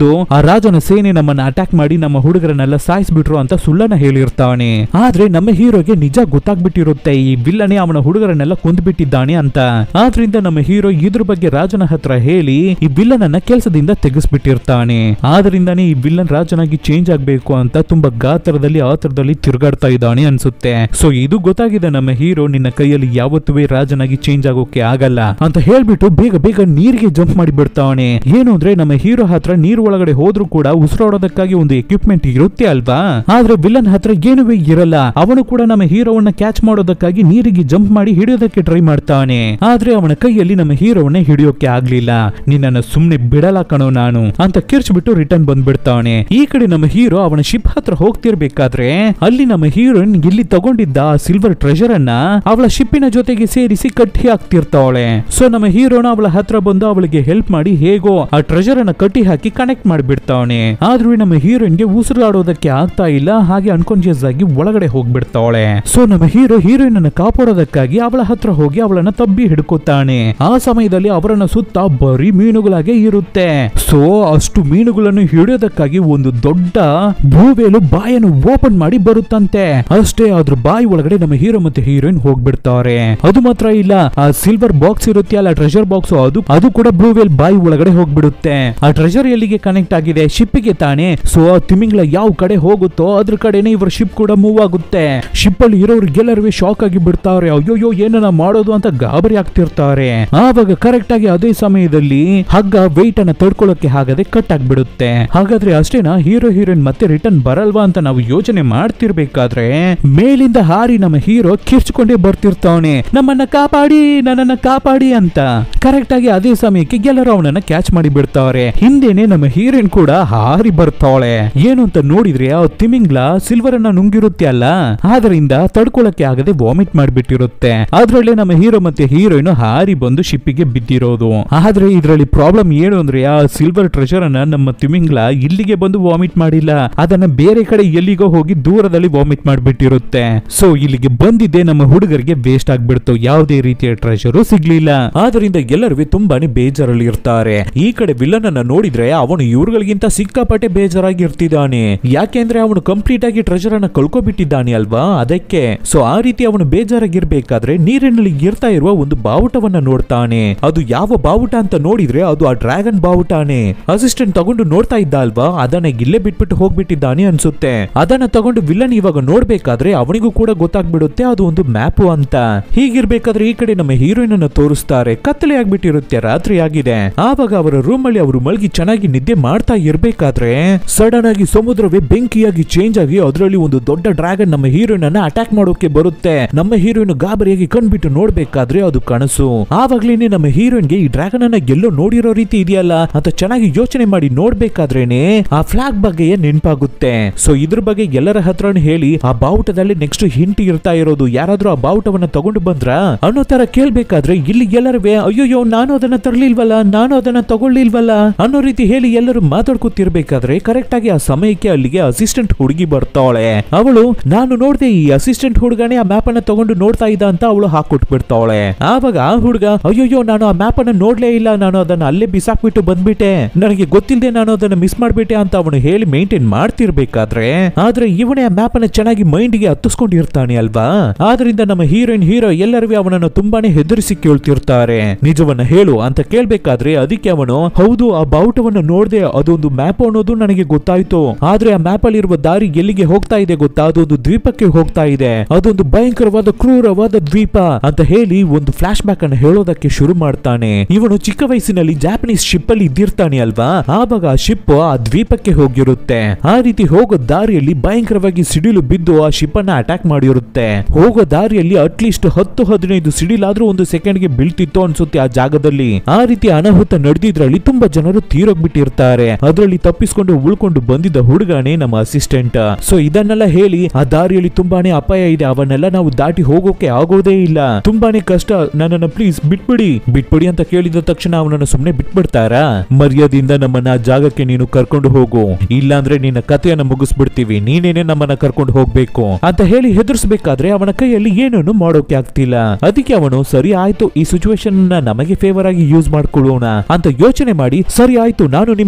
ರಾಜನ ಸೇನೆ ನಮ್ಮನ್ನ ಅಟ್ಯಾಕ್ ಮಾಡಿ ನಮ್ಮ ಹುಡುಗರನ್ನೆಲ್ಲ ಸಾಯಿಸ್ಬಿಟ್ರು ಅಂತ ಸುಳ್ಳನ್ನ ಹೇಳಿರ್ತಾನೆ ಆದ್ರೆ ನಮ್ಮ ಹೀರೋಗೆ ನಿಜ ಗೊತ್ತಾಗ್ಬಿಟ್ಟಿರುತ್ತೆ ಈ ವಿಲ್ಲನೇ ಅವನ ಹುಡುಗರನ್ನೆಲ್ಲ ಕೊಂದ್ಬಿಟ್ಟಿದ್ದಾನೆ ಅಂತ ಆದ್ರಿಂದ ನಮ್ಮ ಹೀರೋ ಇದ್ರ ಬಗ್ಗೆ ರಾಜನ ಹತ್ರ ಹೇಳಿ ಈ ವಿಲ್ಲನನ್ನ ಕೆಲಸದಿಂದ ತೆಗೆಸ್ಬಿಟ್ಟಿರ್ತಾನೆ ಆದ್ರಿಂದಾನೇ ಈ ವಿಲ್ಲನ್ ರಾಜನಾಗಿ ಚೇಂಜ್ ಆಗ್ಬೇಕು ಅಂತ ತುಂಬಾ ಗಾತ್ರದಲ್ಲಿ ಆತರದಲ್ಲಿ ತಿರುಗಾಡ್ತಾ ಇದ್ದಾನೆ ಅನ್ಸುತ್ತೆ ಸೊ ಇದು ಗೊತ್ತಾಗಿದೆ ನಮ್ಮ ಹೀರೋ ನಿನ್ನ ಕೈಯಲ್ಲಿ ಯಾವತ್ತೂ ರಾಜನಾಗಿ ಚೇಂಜ್ ಆಗೋಕೆ ಆಗಲ್ಲ ಅಂತ ಹೇಳ್ಬಿಟ್ಟು ಬೇಗ ಬೇಗ ನೀರಿಗೆ ಜಂಪ್ ಮಾಡಿ ಬಿಡ್ತಾವನೆ ಏನು ಅಂದ್ರೆ ನಮ್ಮ ಹೀರೋ ಹತ್ರ ನೀರ್ ಒಳಗಡೆ ಹೋದ್ರೂ ಕೂಡ ಉಸಿರಾಡೋದಕ್ಕಾಗಿ ಒಂದು ಎಕ್ವಿಪ್ಮೆಂಟ್ ಇರುತ್ತೆ ಅಲ್ವಾ ಆದ್ರೆ ವಿಲನ್ ಹತ್ರ ಏನುವೇ ಇರಲ್ಲ ಅವನು ಕೂಡ ನಮ್ಮ ಹೀರೋವನ್ನ ಕ್ಯಾಚ್ ಮಾಡೋದಕ್ಕಾಗಿ ನೀರಿಗೆ ಜಂಪ್ ಮಾಡಿ ಹಿಡಿಯೋದಕ್ಕೆ ಟ್ರೈ ಮಾಡ್ತಾನೆ ಆದ್ರೆ ಅವನ ಕೈಯಲ್ಲಿ ನಮ್ಮ ಹೀರೋವನ್ನ ಹಿಡಿಯೋಕೆ ಆಗ್ಲಿಲ್ಲ ನಿನ್ನನ್ನ ಸುಮ್ನೆ ಬಿಡಲ್ಲ ಕಣೋ ನಾನು ಅಂತ ಕಿರ್ಚ್ಬಿಟ್ಟು ರಿಟರ್ನ್ ಬಂದ್ಬಿಡ್ತಾನೆ ಈ ಕಡೆ ನಮ್ಮ ಹೀರೋ ಅವನ ಶಿಪ್ ಹತ್ರ ಹೋಗ್ತಿರ್ಬೇಕಾದ್ರೆ ಅಲ್ಲಿ ನಮ್ಮ ಹೀರೋಯಿನ್ ಇಲ್ಲಿ ತಗೊಂಡಿದ್ದ ಸಿಲ್ವರ್ ಟ್ರೆಜರ್ ಅನ್ನ ಅವಳ ಶಿಪ್ಪಿನ ಜೊತೆಗೆ ಸೇರಿಸಿ ಕಟ್ಟಿ ಹಾಕ್ತಿರ್ತಾವಳೆ ಸೊ ನಮ್ಮ ಹೀರೋನ ಅವಳ ಹತ್ರ ಬಂದು ಅವಳಿಗೆ ಹೆಲ್ಪ್ ಮಾಡಿ ಹೇಗೋ ಆ ಟ್ರೆಜರ್ ಅನ್ನ ಕಟ್ಟಿ ಹಾಕಿ ಕನೆಕ್ಟ್ ಮಾಡಿಬಿಡ್ತಾವನೆ ಆದ್ರೂ ನಮ್ಮ ಹೀರೋಯಿನ್ಗೆ ಉಸಿರಾಡೋದಕ್ಕೆ ಆಗ್ತಾ ಇಲ್ಲ ಹಾಗೆ ಅನ್ಕಾನ್ಶಿಯಸ್ ಆಗಿ ಒಳಗಡೆ ಹೋಗ್ಬಿಡ್ತಾವಳೆ ಸೊ ನಮ್ಮ ಹೀರೋ ಹೀರೋಯಿನ್ ಅನ್ನ ಕಾಪಾಡೋದಕ್ಕಾಗಿ ಅವಳ ಹತ್ರ ಹೋಗಿ ಅವಳನ್ನ ತಬ್ಬಿ ಹಿಡ್ಕೊತಾನೆ ಆ ಸಮಯದಲ್ಲಿ ಅವರನ್ನ ಸುತ್ತ ಬರೀ ಮೀನುಗಳಾಗೆ ಇರುತ್ತೆ ಸೊ ಅಷ್ಟು ಮೀನುಗಳನ್ನು ಹಿಡಿಯೋದಕ್ಕಾಗಿ ಒಂದು ದೊಡ್ಡ ಭೂವೇಲು ಬಾಯನ್ನು ಓಪನ್ ಮಾಡಿ ಬರುತ್ತಂತೆ ಅಷ್ಟೇ ಅದ್ರ ಬಾಯಿ ಒಳಗಡೆ ನಮ್ಮ ಹೀರೋ ಮತ್ತೆ ಹೀರೋಯಿನ್ ಹೋಗ್ಬಿಡ್ತಾರೆ ಅದು ಮಾತ್ರ ಇಲ್ಲ ಆ ಸಿಲ್ವರ್ ಬಾಕ್ಸ್ ಇರುತ್ತೆ ಅಲ್ಲ ಟ್ರೆಜರ್ ಬಾಕ್ಸ್ ಅದು ಅದು ಕೂಡ ಬ್ಲೂ ವೇಲ್ ಬಾಯಿ ಒಳಗಡೆ ಹೋಗ್ಬಿಡುತ್ತೆ ಆ ಟ್ರೆಜರ್ ಎಲ್ಲಿಗೆ ಕನೆಕ್ಟ್ ಆಗಿದೆ ಶಿಪ್ಪಿಗೆ ತಾನೆ ಸೊ ಆ ತಿಮಿಂಗ್ಲ ಯಾವ ಕಡೆ ಹೋಗುತ್ತೋ ಅದ್ರ ಕಡೆನೆ ಇವ್ರ ಶಿಪ್ ಕೂಡ ಮೂವ್ ಆಗುತ್ತೆ ಶಿಪ್ ಅಲ್ಲಿ ಇರೋರಿಗೆಲ್ಲರೂ ಶಾಕ್ ಆಗಿ ಬಿಡ್ತಾವ್ರೆ ಅಯ್ಯೋಯ್ಯೋ ಏನನ್ನ ಮಾಡೋದು ಅಂತ ಗಾಬರಿ ಆಗ್ತಿರ್ತಾರೆ ಆವಾಗ ಕರೆಕ್ಟ್ ಆಗಿ ಅದೇ ಸಮಯದಲ್ಲಿ ಹಗ್ಗ ವೆಯ್ಟ್ ಅನ್ನ ತಡ್ಕೊಳ್ಳೋಕೆ ಆಗದೆ ಕಟ್ ಆಗ್ಬಿಡುತ್ತೆ ಹಾಗಾದ್ರೆ ಅಷ್ಟೇನಾ ಹೀರೋ ಹೀರೋಯಿನ್ ಮತ್ತೆ ರಿಟರ್ನ್ ಬರಲ್ವಾ ಅಂತ ನಾವು ಯೋಚನೆ ಮಾಡ್ತಿರ್ಬೇಕಾದ್ರೆ ಮೇಲಿಂದ ಹಾರಿ ನಮ್ಮ ಹೀರೋ ಕಿರ್ಚ್ಕೊಂಡೇ ಬರ್ತಿರ್ತಾವನೆ ನಮ್ಮನ್ನ ಕಾಪಾಡಿ ನನ್ನನ್ನ ಕಾಪಾಡಿ ಅಂತ ಕರೆಕ್ಟ್ ಆಗಿ ಅದೇ ಸಮಯಕ್ಕೆ ಎಲ್ಲರೂ ಅವನನ್ನ ಕ್ಯಾಚ್ ಮಾಡಿ ಬಿಡ್ತಾವ್ರೆ ಹಿಂದೆನೆ ನಮ್ಮ ಹೀರೋಯಿನ್ ಕೂಡ ಹಾರಿ ಬರ್ತಾವಳೆ ಏನು ಅಂತ ನೋಡಿದ್ರೆ ಆ ತಿಮಿಂಗ್ಲ ಸಿಲ್ವರ್ ಅನ್ನ ನುಂಗಿರುತ್ತೆ ಅಲ್ಲ ಆದ್ರಿಂದ ತಡ್ಕೊಳಕ್ಕೆ ಆಗದೆ ವಾಮಿಟ್ ಮಾಡ್ಬಿಟ್ಟಿರುತ್ತೆ ಅದ್ರಲ್ಲೇ ನಮ್ಮ ಹೀರೋ ಮತ್ತೆ ಹೀರೋಯಿನ್ ಹಾರಿ ಬಂದು ಶಿಪ್ಪಿಗೆ ಬಿದ್ದಿರೋದು ಆದ್ರೆ ಇದ್ರಲ್ಲಿ ಪ್ರಾಬ್ಲಮ್ ಏನು ಅಂದ್ರೆ ಆ ಸಿಲ್ವರ್ ಟ್ರೆಷರ್ ಅನ್ನ ನಮ್ಮ ತಿಮಿಂಗ್ಲ ಇಲ್ಲಿಗೆ ಬಂದು ವಾಮಿಟ್ ಮಾಡಿಲ್ಲ ಅದನ್ನ ಬೇರೆ ಕಡೆ ಎಲ್ಲಿಗೋ ಹೋಗಿ ದೂರದಲ್ಲಿ ವಾಮಿಟ್ ಮಾಡ್ಬಿಟ್ಟಿರುತ್ತೆ ಸೊ ಇಲ್ಲಿಗೆ ಬಂದಿದ್ದೆ ನಮ್ಮ ಹುಡುಗರಿಗೆ ವೇಸ್ಟ್ ಆಗ್ಬಿಡ್ತು ಯಾವುದೇ ರೀತಿಯ ಟ್ರೆಷರು ಸಿಗ್ಲಿಲ್ಲ ಆದ್ರಿಂದ ಎಲ್ಲರೂ ತುಂಬಾನೇ ಬೇಜಾರಲ್ಲಿ ಇರ್ತಾರೆ ಈ ಕಡೆ ವಿಲನ್ ಅನ್ನ ನೋಡಿದ್ರೆ ಅವನು ಇವ್ರುಗಳಿಗಿಂತ ಸಿಕ್ಕಾಪಟ್ಟೆ ಬೇಜಾರಾಗಿ ಇರ್ತಿದ್ದಾನೆ ಯಾಕೆಂದ್ರೆ ಅವನು ಕಂಪ್ಲೀಟ್ ಆಗಿ ಟ್ರೆಷರ್ ಅನ್ನ ಕಳ್ಕೊಬಿಟ್ಟಿದ್ದಾನೆ ಅಲ್ವಾ ಅದಕ್ಕೆ ಸೊ ಆ ರೀತಿ ಅವನು ಬೇಜಾರಾಗಿರ್ಬೇಕಾದ್ರೆ ನೀರಿನಲ್ಲಿ ಇರ್ತಾ ಇರುವ ಒಂದು ಬಾವುಟವನ್ನ ನೋಡ್ತಾನೆ ಅದು ಯಾವ ಬಾವುಟ ಅಂತ ನೋಡಿದ್ರೆ ಅದು ಆ ಡ್ರ್ಯಾಗನ್ ಬಾವುಟಾನೆ ಅಸಿಸ್ಟೆಂಟ್ ತಗೊಂಡು ನೋಡ್ತಾ ಇದ್ದ ಅಲ್ವಾ ಅದನ್ನ ಇಲ್ಲೇ ಬಿಟ್ಬಿಟ್ಟು ಹೋಗ್ಬಿಟ್ಟಿದ್ದಾನೆ ಅನ್ಸುತ್ತೆ ಅದನ್ನ ತಗೊಂಡು ವಿಲನ್ ಇವಾಗ ನೋಡ್ಬೇಕಾದ್ರೆ ಅವನಿಗೂ ಕೂಡ ಗೊತ್ತಾಗ್ಬಿಡುತ್ತೆ ಅದು ಒಂದು ಮ್ಯಾಪು ಅಂತ ಹೀಗಿರ್ಬೇಕಾದ್ರೆ ಈ ಕಡೆ ನಮ್ಮ ಹೀರೋಯಿನ್ ಅನ್ನ ತೋರಿಸ್ತಾರೆ ಕತ್ತಲೆ ಆಗ್ಬಿಟ್ಟಿರುತ್ತೆ ರಾತ್ರಿ ಆಗಿದೆ ಆವಾಗ ಅವರ ರೂಮ್ ಅಲ್ಲಿ ಅವರು ಮಲಗಿ ಚೆನ್ನಾಗಿ ನಿದ್ದೆ ಮಾಡ್ತಾ ಇರ್ಬೇಕಾದ್ರೆ ಸಡನ್ ಆಗಿ ಸಮುದ್ರವೇ ಬೆಂಕಿಯಾಗಿ ಚೇಂಜ್ ಆಗಿ ಅದರಲ್ಲಿ ಒಂದು ದೊಡ್ಡ ಡ್ರ್ಯಾಗನ್ ನಮ್ಮ ಹೀರೋಯಿನ್ ಅನ್ನ ಅಟ್ಯಾಕ್ ಮಾಡೋಕೆ ಬರುತ್ತೆ ನಮ್ಮ ಹೀರೋಯಿನ್ ಗಾಬರಿಯಾಗಿ ಕಣ್ಬಿಟ್ಟು ನೋಡ್ಬೇಕಾದ್ರೆ ಅದು ಕನಸು ಆವಾಗ್ಲೇನೆ ನಮ್ಮ ಹೀರೋಯಿನ್ಗೆ ಈ ಡ್ರ್ಯಾಗನ್ ಅನ್ನ ಎಲ್ಲೋ ನೋಡಿರೋ ರೀತಿ ಇದೆಯಲ್ಲ ಅಂತ ಚೆನ್ನಾಗಿ ಯೋಚನೆ ಮಾಡಿ ನೋಡ್ಬೇಕಾದ್ರೇನೆ ಆ ಫ್ಲಾಗ್ ಬಗ್ಗೆ ನೆನಪಾಗುತ್ತೆ ಸೊ ಇದ್ರ ಬಗ್ಗೆ ಎಲ್ಲರ ಹತ್ರನೂ ಹೇಳಿ ಆ ಬಾವುಟದಲ್ಲಿ ನೆಕ್ಸ್ಟ್ ಹಿಂಟ್ ಇರ್ತಾ ಇರೋದು ಯಾರಾದ್ರೂ ಆ ಬಾವುಟವನ್ನ ತಗೊಂಡು ಬಂದ್ರ ಅನ್ನೋ ತರ ಕೇಳ್ಬೇಕಾದ್ರೆ ಇಲ್ಲಿ ಎಲ್ಲರವೇ ಅಯ್ಯೋಯ್ಯೋ ನಾನು ಅದನ್ನ ತರಲಿಲ್ವಲ್ಲ ನಾನು ಅದನ್ನ ತಗೊಳ್ಳಿಲ್ವಲ್ಲ ಅನ್ನೋ ರೀತಿ ಹೇಳಿ ಎಲ್ಲರೂ ಮಾತಾಡ್ಕೊತಿರ್ಬೇಕಾದ್ರೆ ಕರೆಕ್ಟ್ ಆಗಿ ಆ ಸಮಯಕ್ಕೆ ಅಲ್ಲಿಗೆ ಅಸಿಸ್ಟೆಂಟ್ ಹುಡುಗಿ ಬರ್ತಾವಳೆ ಅವಳು ನಾನು ನೋಡ್ದೆ ಈ ಅಸಿಸ್ಟೆಂಟ್ ಹುಡುಗನೇ ಆ ಮ್ಯಾಪ್ ಅನ್ನ ತಗೊಂಡು ನೋಡ್ತಾ ಇದ್ದ ಅಂತ ಅವಳು ಹಾಕೊಟ್ಬಿಡ್ತಾವಳೆ ಆವಾಗ ಆ ಹುಡುಗ ಅಯ್ಯೋಯ್ಯೋ ನಾನು ಆ ಮ್ಯಾಪ್ ಅನ್ನ ನೋಡ್ಲೇ ಇಲ್ಲ ನಾನು ಅದನ್ನ ಅಲ್ಲೇ ಬಿಸಾಕ್ಬಿಟ್ಟು ಬಂದ್ಬಿಟ್ಟೆ ನನಗೆ ಗೊತ್ತಿಲ್ಲದೆ ನಾನು ಅದನ್ನ ಮಿಸ್ ಮಾಡ್ಬಿಟ್ಟೆ ಅಂತ ಅವನು ಹೇಳಿ ಮೇಂಟೈನ್ ಮಾಡ್ತಿರ್ಬೇಕಾದ್ರೆ ಆದ್ರೆ ಇವನೇ ಆ ಮ್ಯಾಪ್ ಅನ್ನ ಚೆನ್ನಾಗಿ ಮೈಂಡ್ಗೆ ಹತ್ತಿಸ್ಕೊಂಡಿರ್ತಾನೆ ಅಲ್ವಾ ಆದ್ರಿಂದ ನಮ್ಮ ಹೀರೋಯಿನ್ ಹೀರೋ ಎಲ್ಲರೂ ಅವನನ್ನು ತುಂಬಾನೇ ಹೆದರಿಸಿ ಕೇಳ್ತಿರ್ತಾರೆ ನಿಜವನ್ನ ಹೇಳು ಅಂತ ಕೇಳ್ಬೇಕಾದ್ರೆ ಅದಕ್ಕೆ ಅವನು ಹೌದು ಆ ಬಾವುಟವನ್ನ ನೋಡ್ದೆ ಅದೊಂದು ಮ್ಯಾಪ್ ಅನ್ನೋದು ನನಗೆ ಗೊತ್ತಾಯ್ತು ಆದ್ರೆ ಆ ಮ್ಯಾಪ್ ಅಲ್ಲಿ ಇರುವ ದಾರಿ ಎಲ್ಲಿಗೆ ಹೋಗ್ತಾ ಇದೆ ಗೊತ್ತಾ ಅದೊಂದು ದ್ವೀಪಕ್ಕೆ ಹೋಗ್ತಾ ಇದೆ ಅದೊಂದು ಭಯಂಕರವಾದ ಕ್ರೂರವಾದ ದ್ವೀಪ ಅಂತ ಹೇಳಿ ಒಂದು ಫ್ಲಾಶ್ ಬ್ಯಾಕ್ ಅನ್ನು ಹೇಳೋದಕ್ಕೆ ಶುರು ಮಾಡ್ತಾನೆ ಇವನು ಚಿಕ್ಕ ವಯಸ್ಸಿನಲ್ಲಿ ಜಾಪನೀಸ್ ಶಿಪ್ ಅಲ್ಲಿ ಇದ್ದಿರ್ತಾನೆ ಅಲ್ವಾ ಆವಾಗ ಆ ಶಿಪ್ ಆ ದ್ವೀಪಕ್ಕೆ ಹೋಗಿರುತ್ತೆ ಆ ರೀತಿ ಹೋಗೋ ದಾರಿಯಲ್ಲಿ ಭಯಂಕರವಾಗಿ ಸಿಡಿಲು ಬಿದ್ದು ಆ ಶಿಪ್ ಅನ್ನ ಅಟ್ಯಾಕ್ ಮಾಡಿರುತ್ತೆ ಹೋಗೋ ದಾರಿಯಲ್ಲಿ ಅಟ್ಲೀಸ್ಟ್ ಹತ್ತು ಹದಿನೈದು ಸಿಡಿಲಾದ್ರೂ ಒಂದು ಸೆಕೆಂಡ್ ಗೆ ಬೀಳ್ತಿತ್ತು ಅನ್ಸುತ್ತೆ ಆ ಜಾಗದಲ್ಲಿ ಆ ರೀತಿ ಅನಾಹುತ ನಡೆದಿದ್ರಲ್ಲಿ ತುಂಬಾ ಜನರು ತೀರೋಗ್ಬಿಟ್ಟಿರ್ತಾರೆ ಅದರಲ್ಲಿ ತಪ್ಪಿಸ್ಕೊಂಡು ಉಳ್ಕೊಂಡು ಬಂದಿದ್ದ ಹುಡುಗನೇ ನಮ್ಮ ಅಸಿಸ್ಟೆಂಟ್ ಸೊ ಇದನ್ನೆಲ್ಲ ಹೇಳಿ ಆ ದಾರಿಯಲ್ಲಿ ತುಂಬಾನೇ ಅಪಾಯ ಇದೆ ಅವನ್ನೆಲ್ಲ ನಾವು ದಾಟಿ ಹೋಗೋಕೆ ಆಗೋದೇ ಇಲ್ಲ ತುಂಬಾನೇ ಕಷ್ಟ ನನ್ನನ್ನ ಪ್ಲೀಸ್ ಬಿಟ್ಬಿಡಿ ಬಿಟ್ಬಿಡಿ ಅಂತ ಕೇಳಿದ ತಕ್ಷಣ ಅವನನ್ನ ಸುಮ್ನೆ ಬಿಟ್ಬಿಡ್ತಾರಾ ಮರ್ಯಾದೆಯಿಂದ ನಮ್ಮನ್ನ ಆ ಜಾಗಕ್ಕೆ ನೀನು ಕರ್ಕೊಂಡು ಹೋಗು ಇಲ್ಲಾಂದ್ರೆ ನಿನ್ನ ಕಥೆಯನ್ನ ಮುಗಿಸ್ಬಿಡ್ತೀವಿ ನೀನೇನೆ ನಮ್ಮನ್ನ ಕರ್ಕೊಂಡು ಹೋಗ್ಬೇಕು ಅಂತ ಹೇಳಿ ಹೆದರ್ಸ್ಬೇಕಾದ್ರೆ ಅವನ ಕೈಯಲ್ಲಿ ಏನನ್ನು ಮಾಡೋಕೆ ಆಗ್ತಿಲ್ಲ ಅದಕ್ಕೆ ಅವನು ಸರಿ ಆಯ್ತು ಈ ಸಿಚುವೇಶನ್ ನಮಗೆ ಫೇವರ್ ಆಗಿ ಯೂಸ್ ಮಾಡ್ಕೊಳ್ಳೋಣ ಅಂತ ಯೋಚನೆ ಮಾಡಿ ಸರಿ ಆಯ್ತು ನಾನು ನಿಮ್ಮ ಎಲ್ಲರ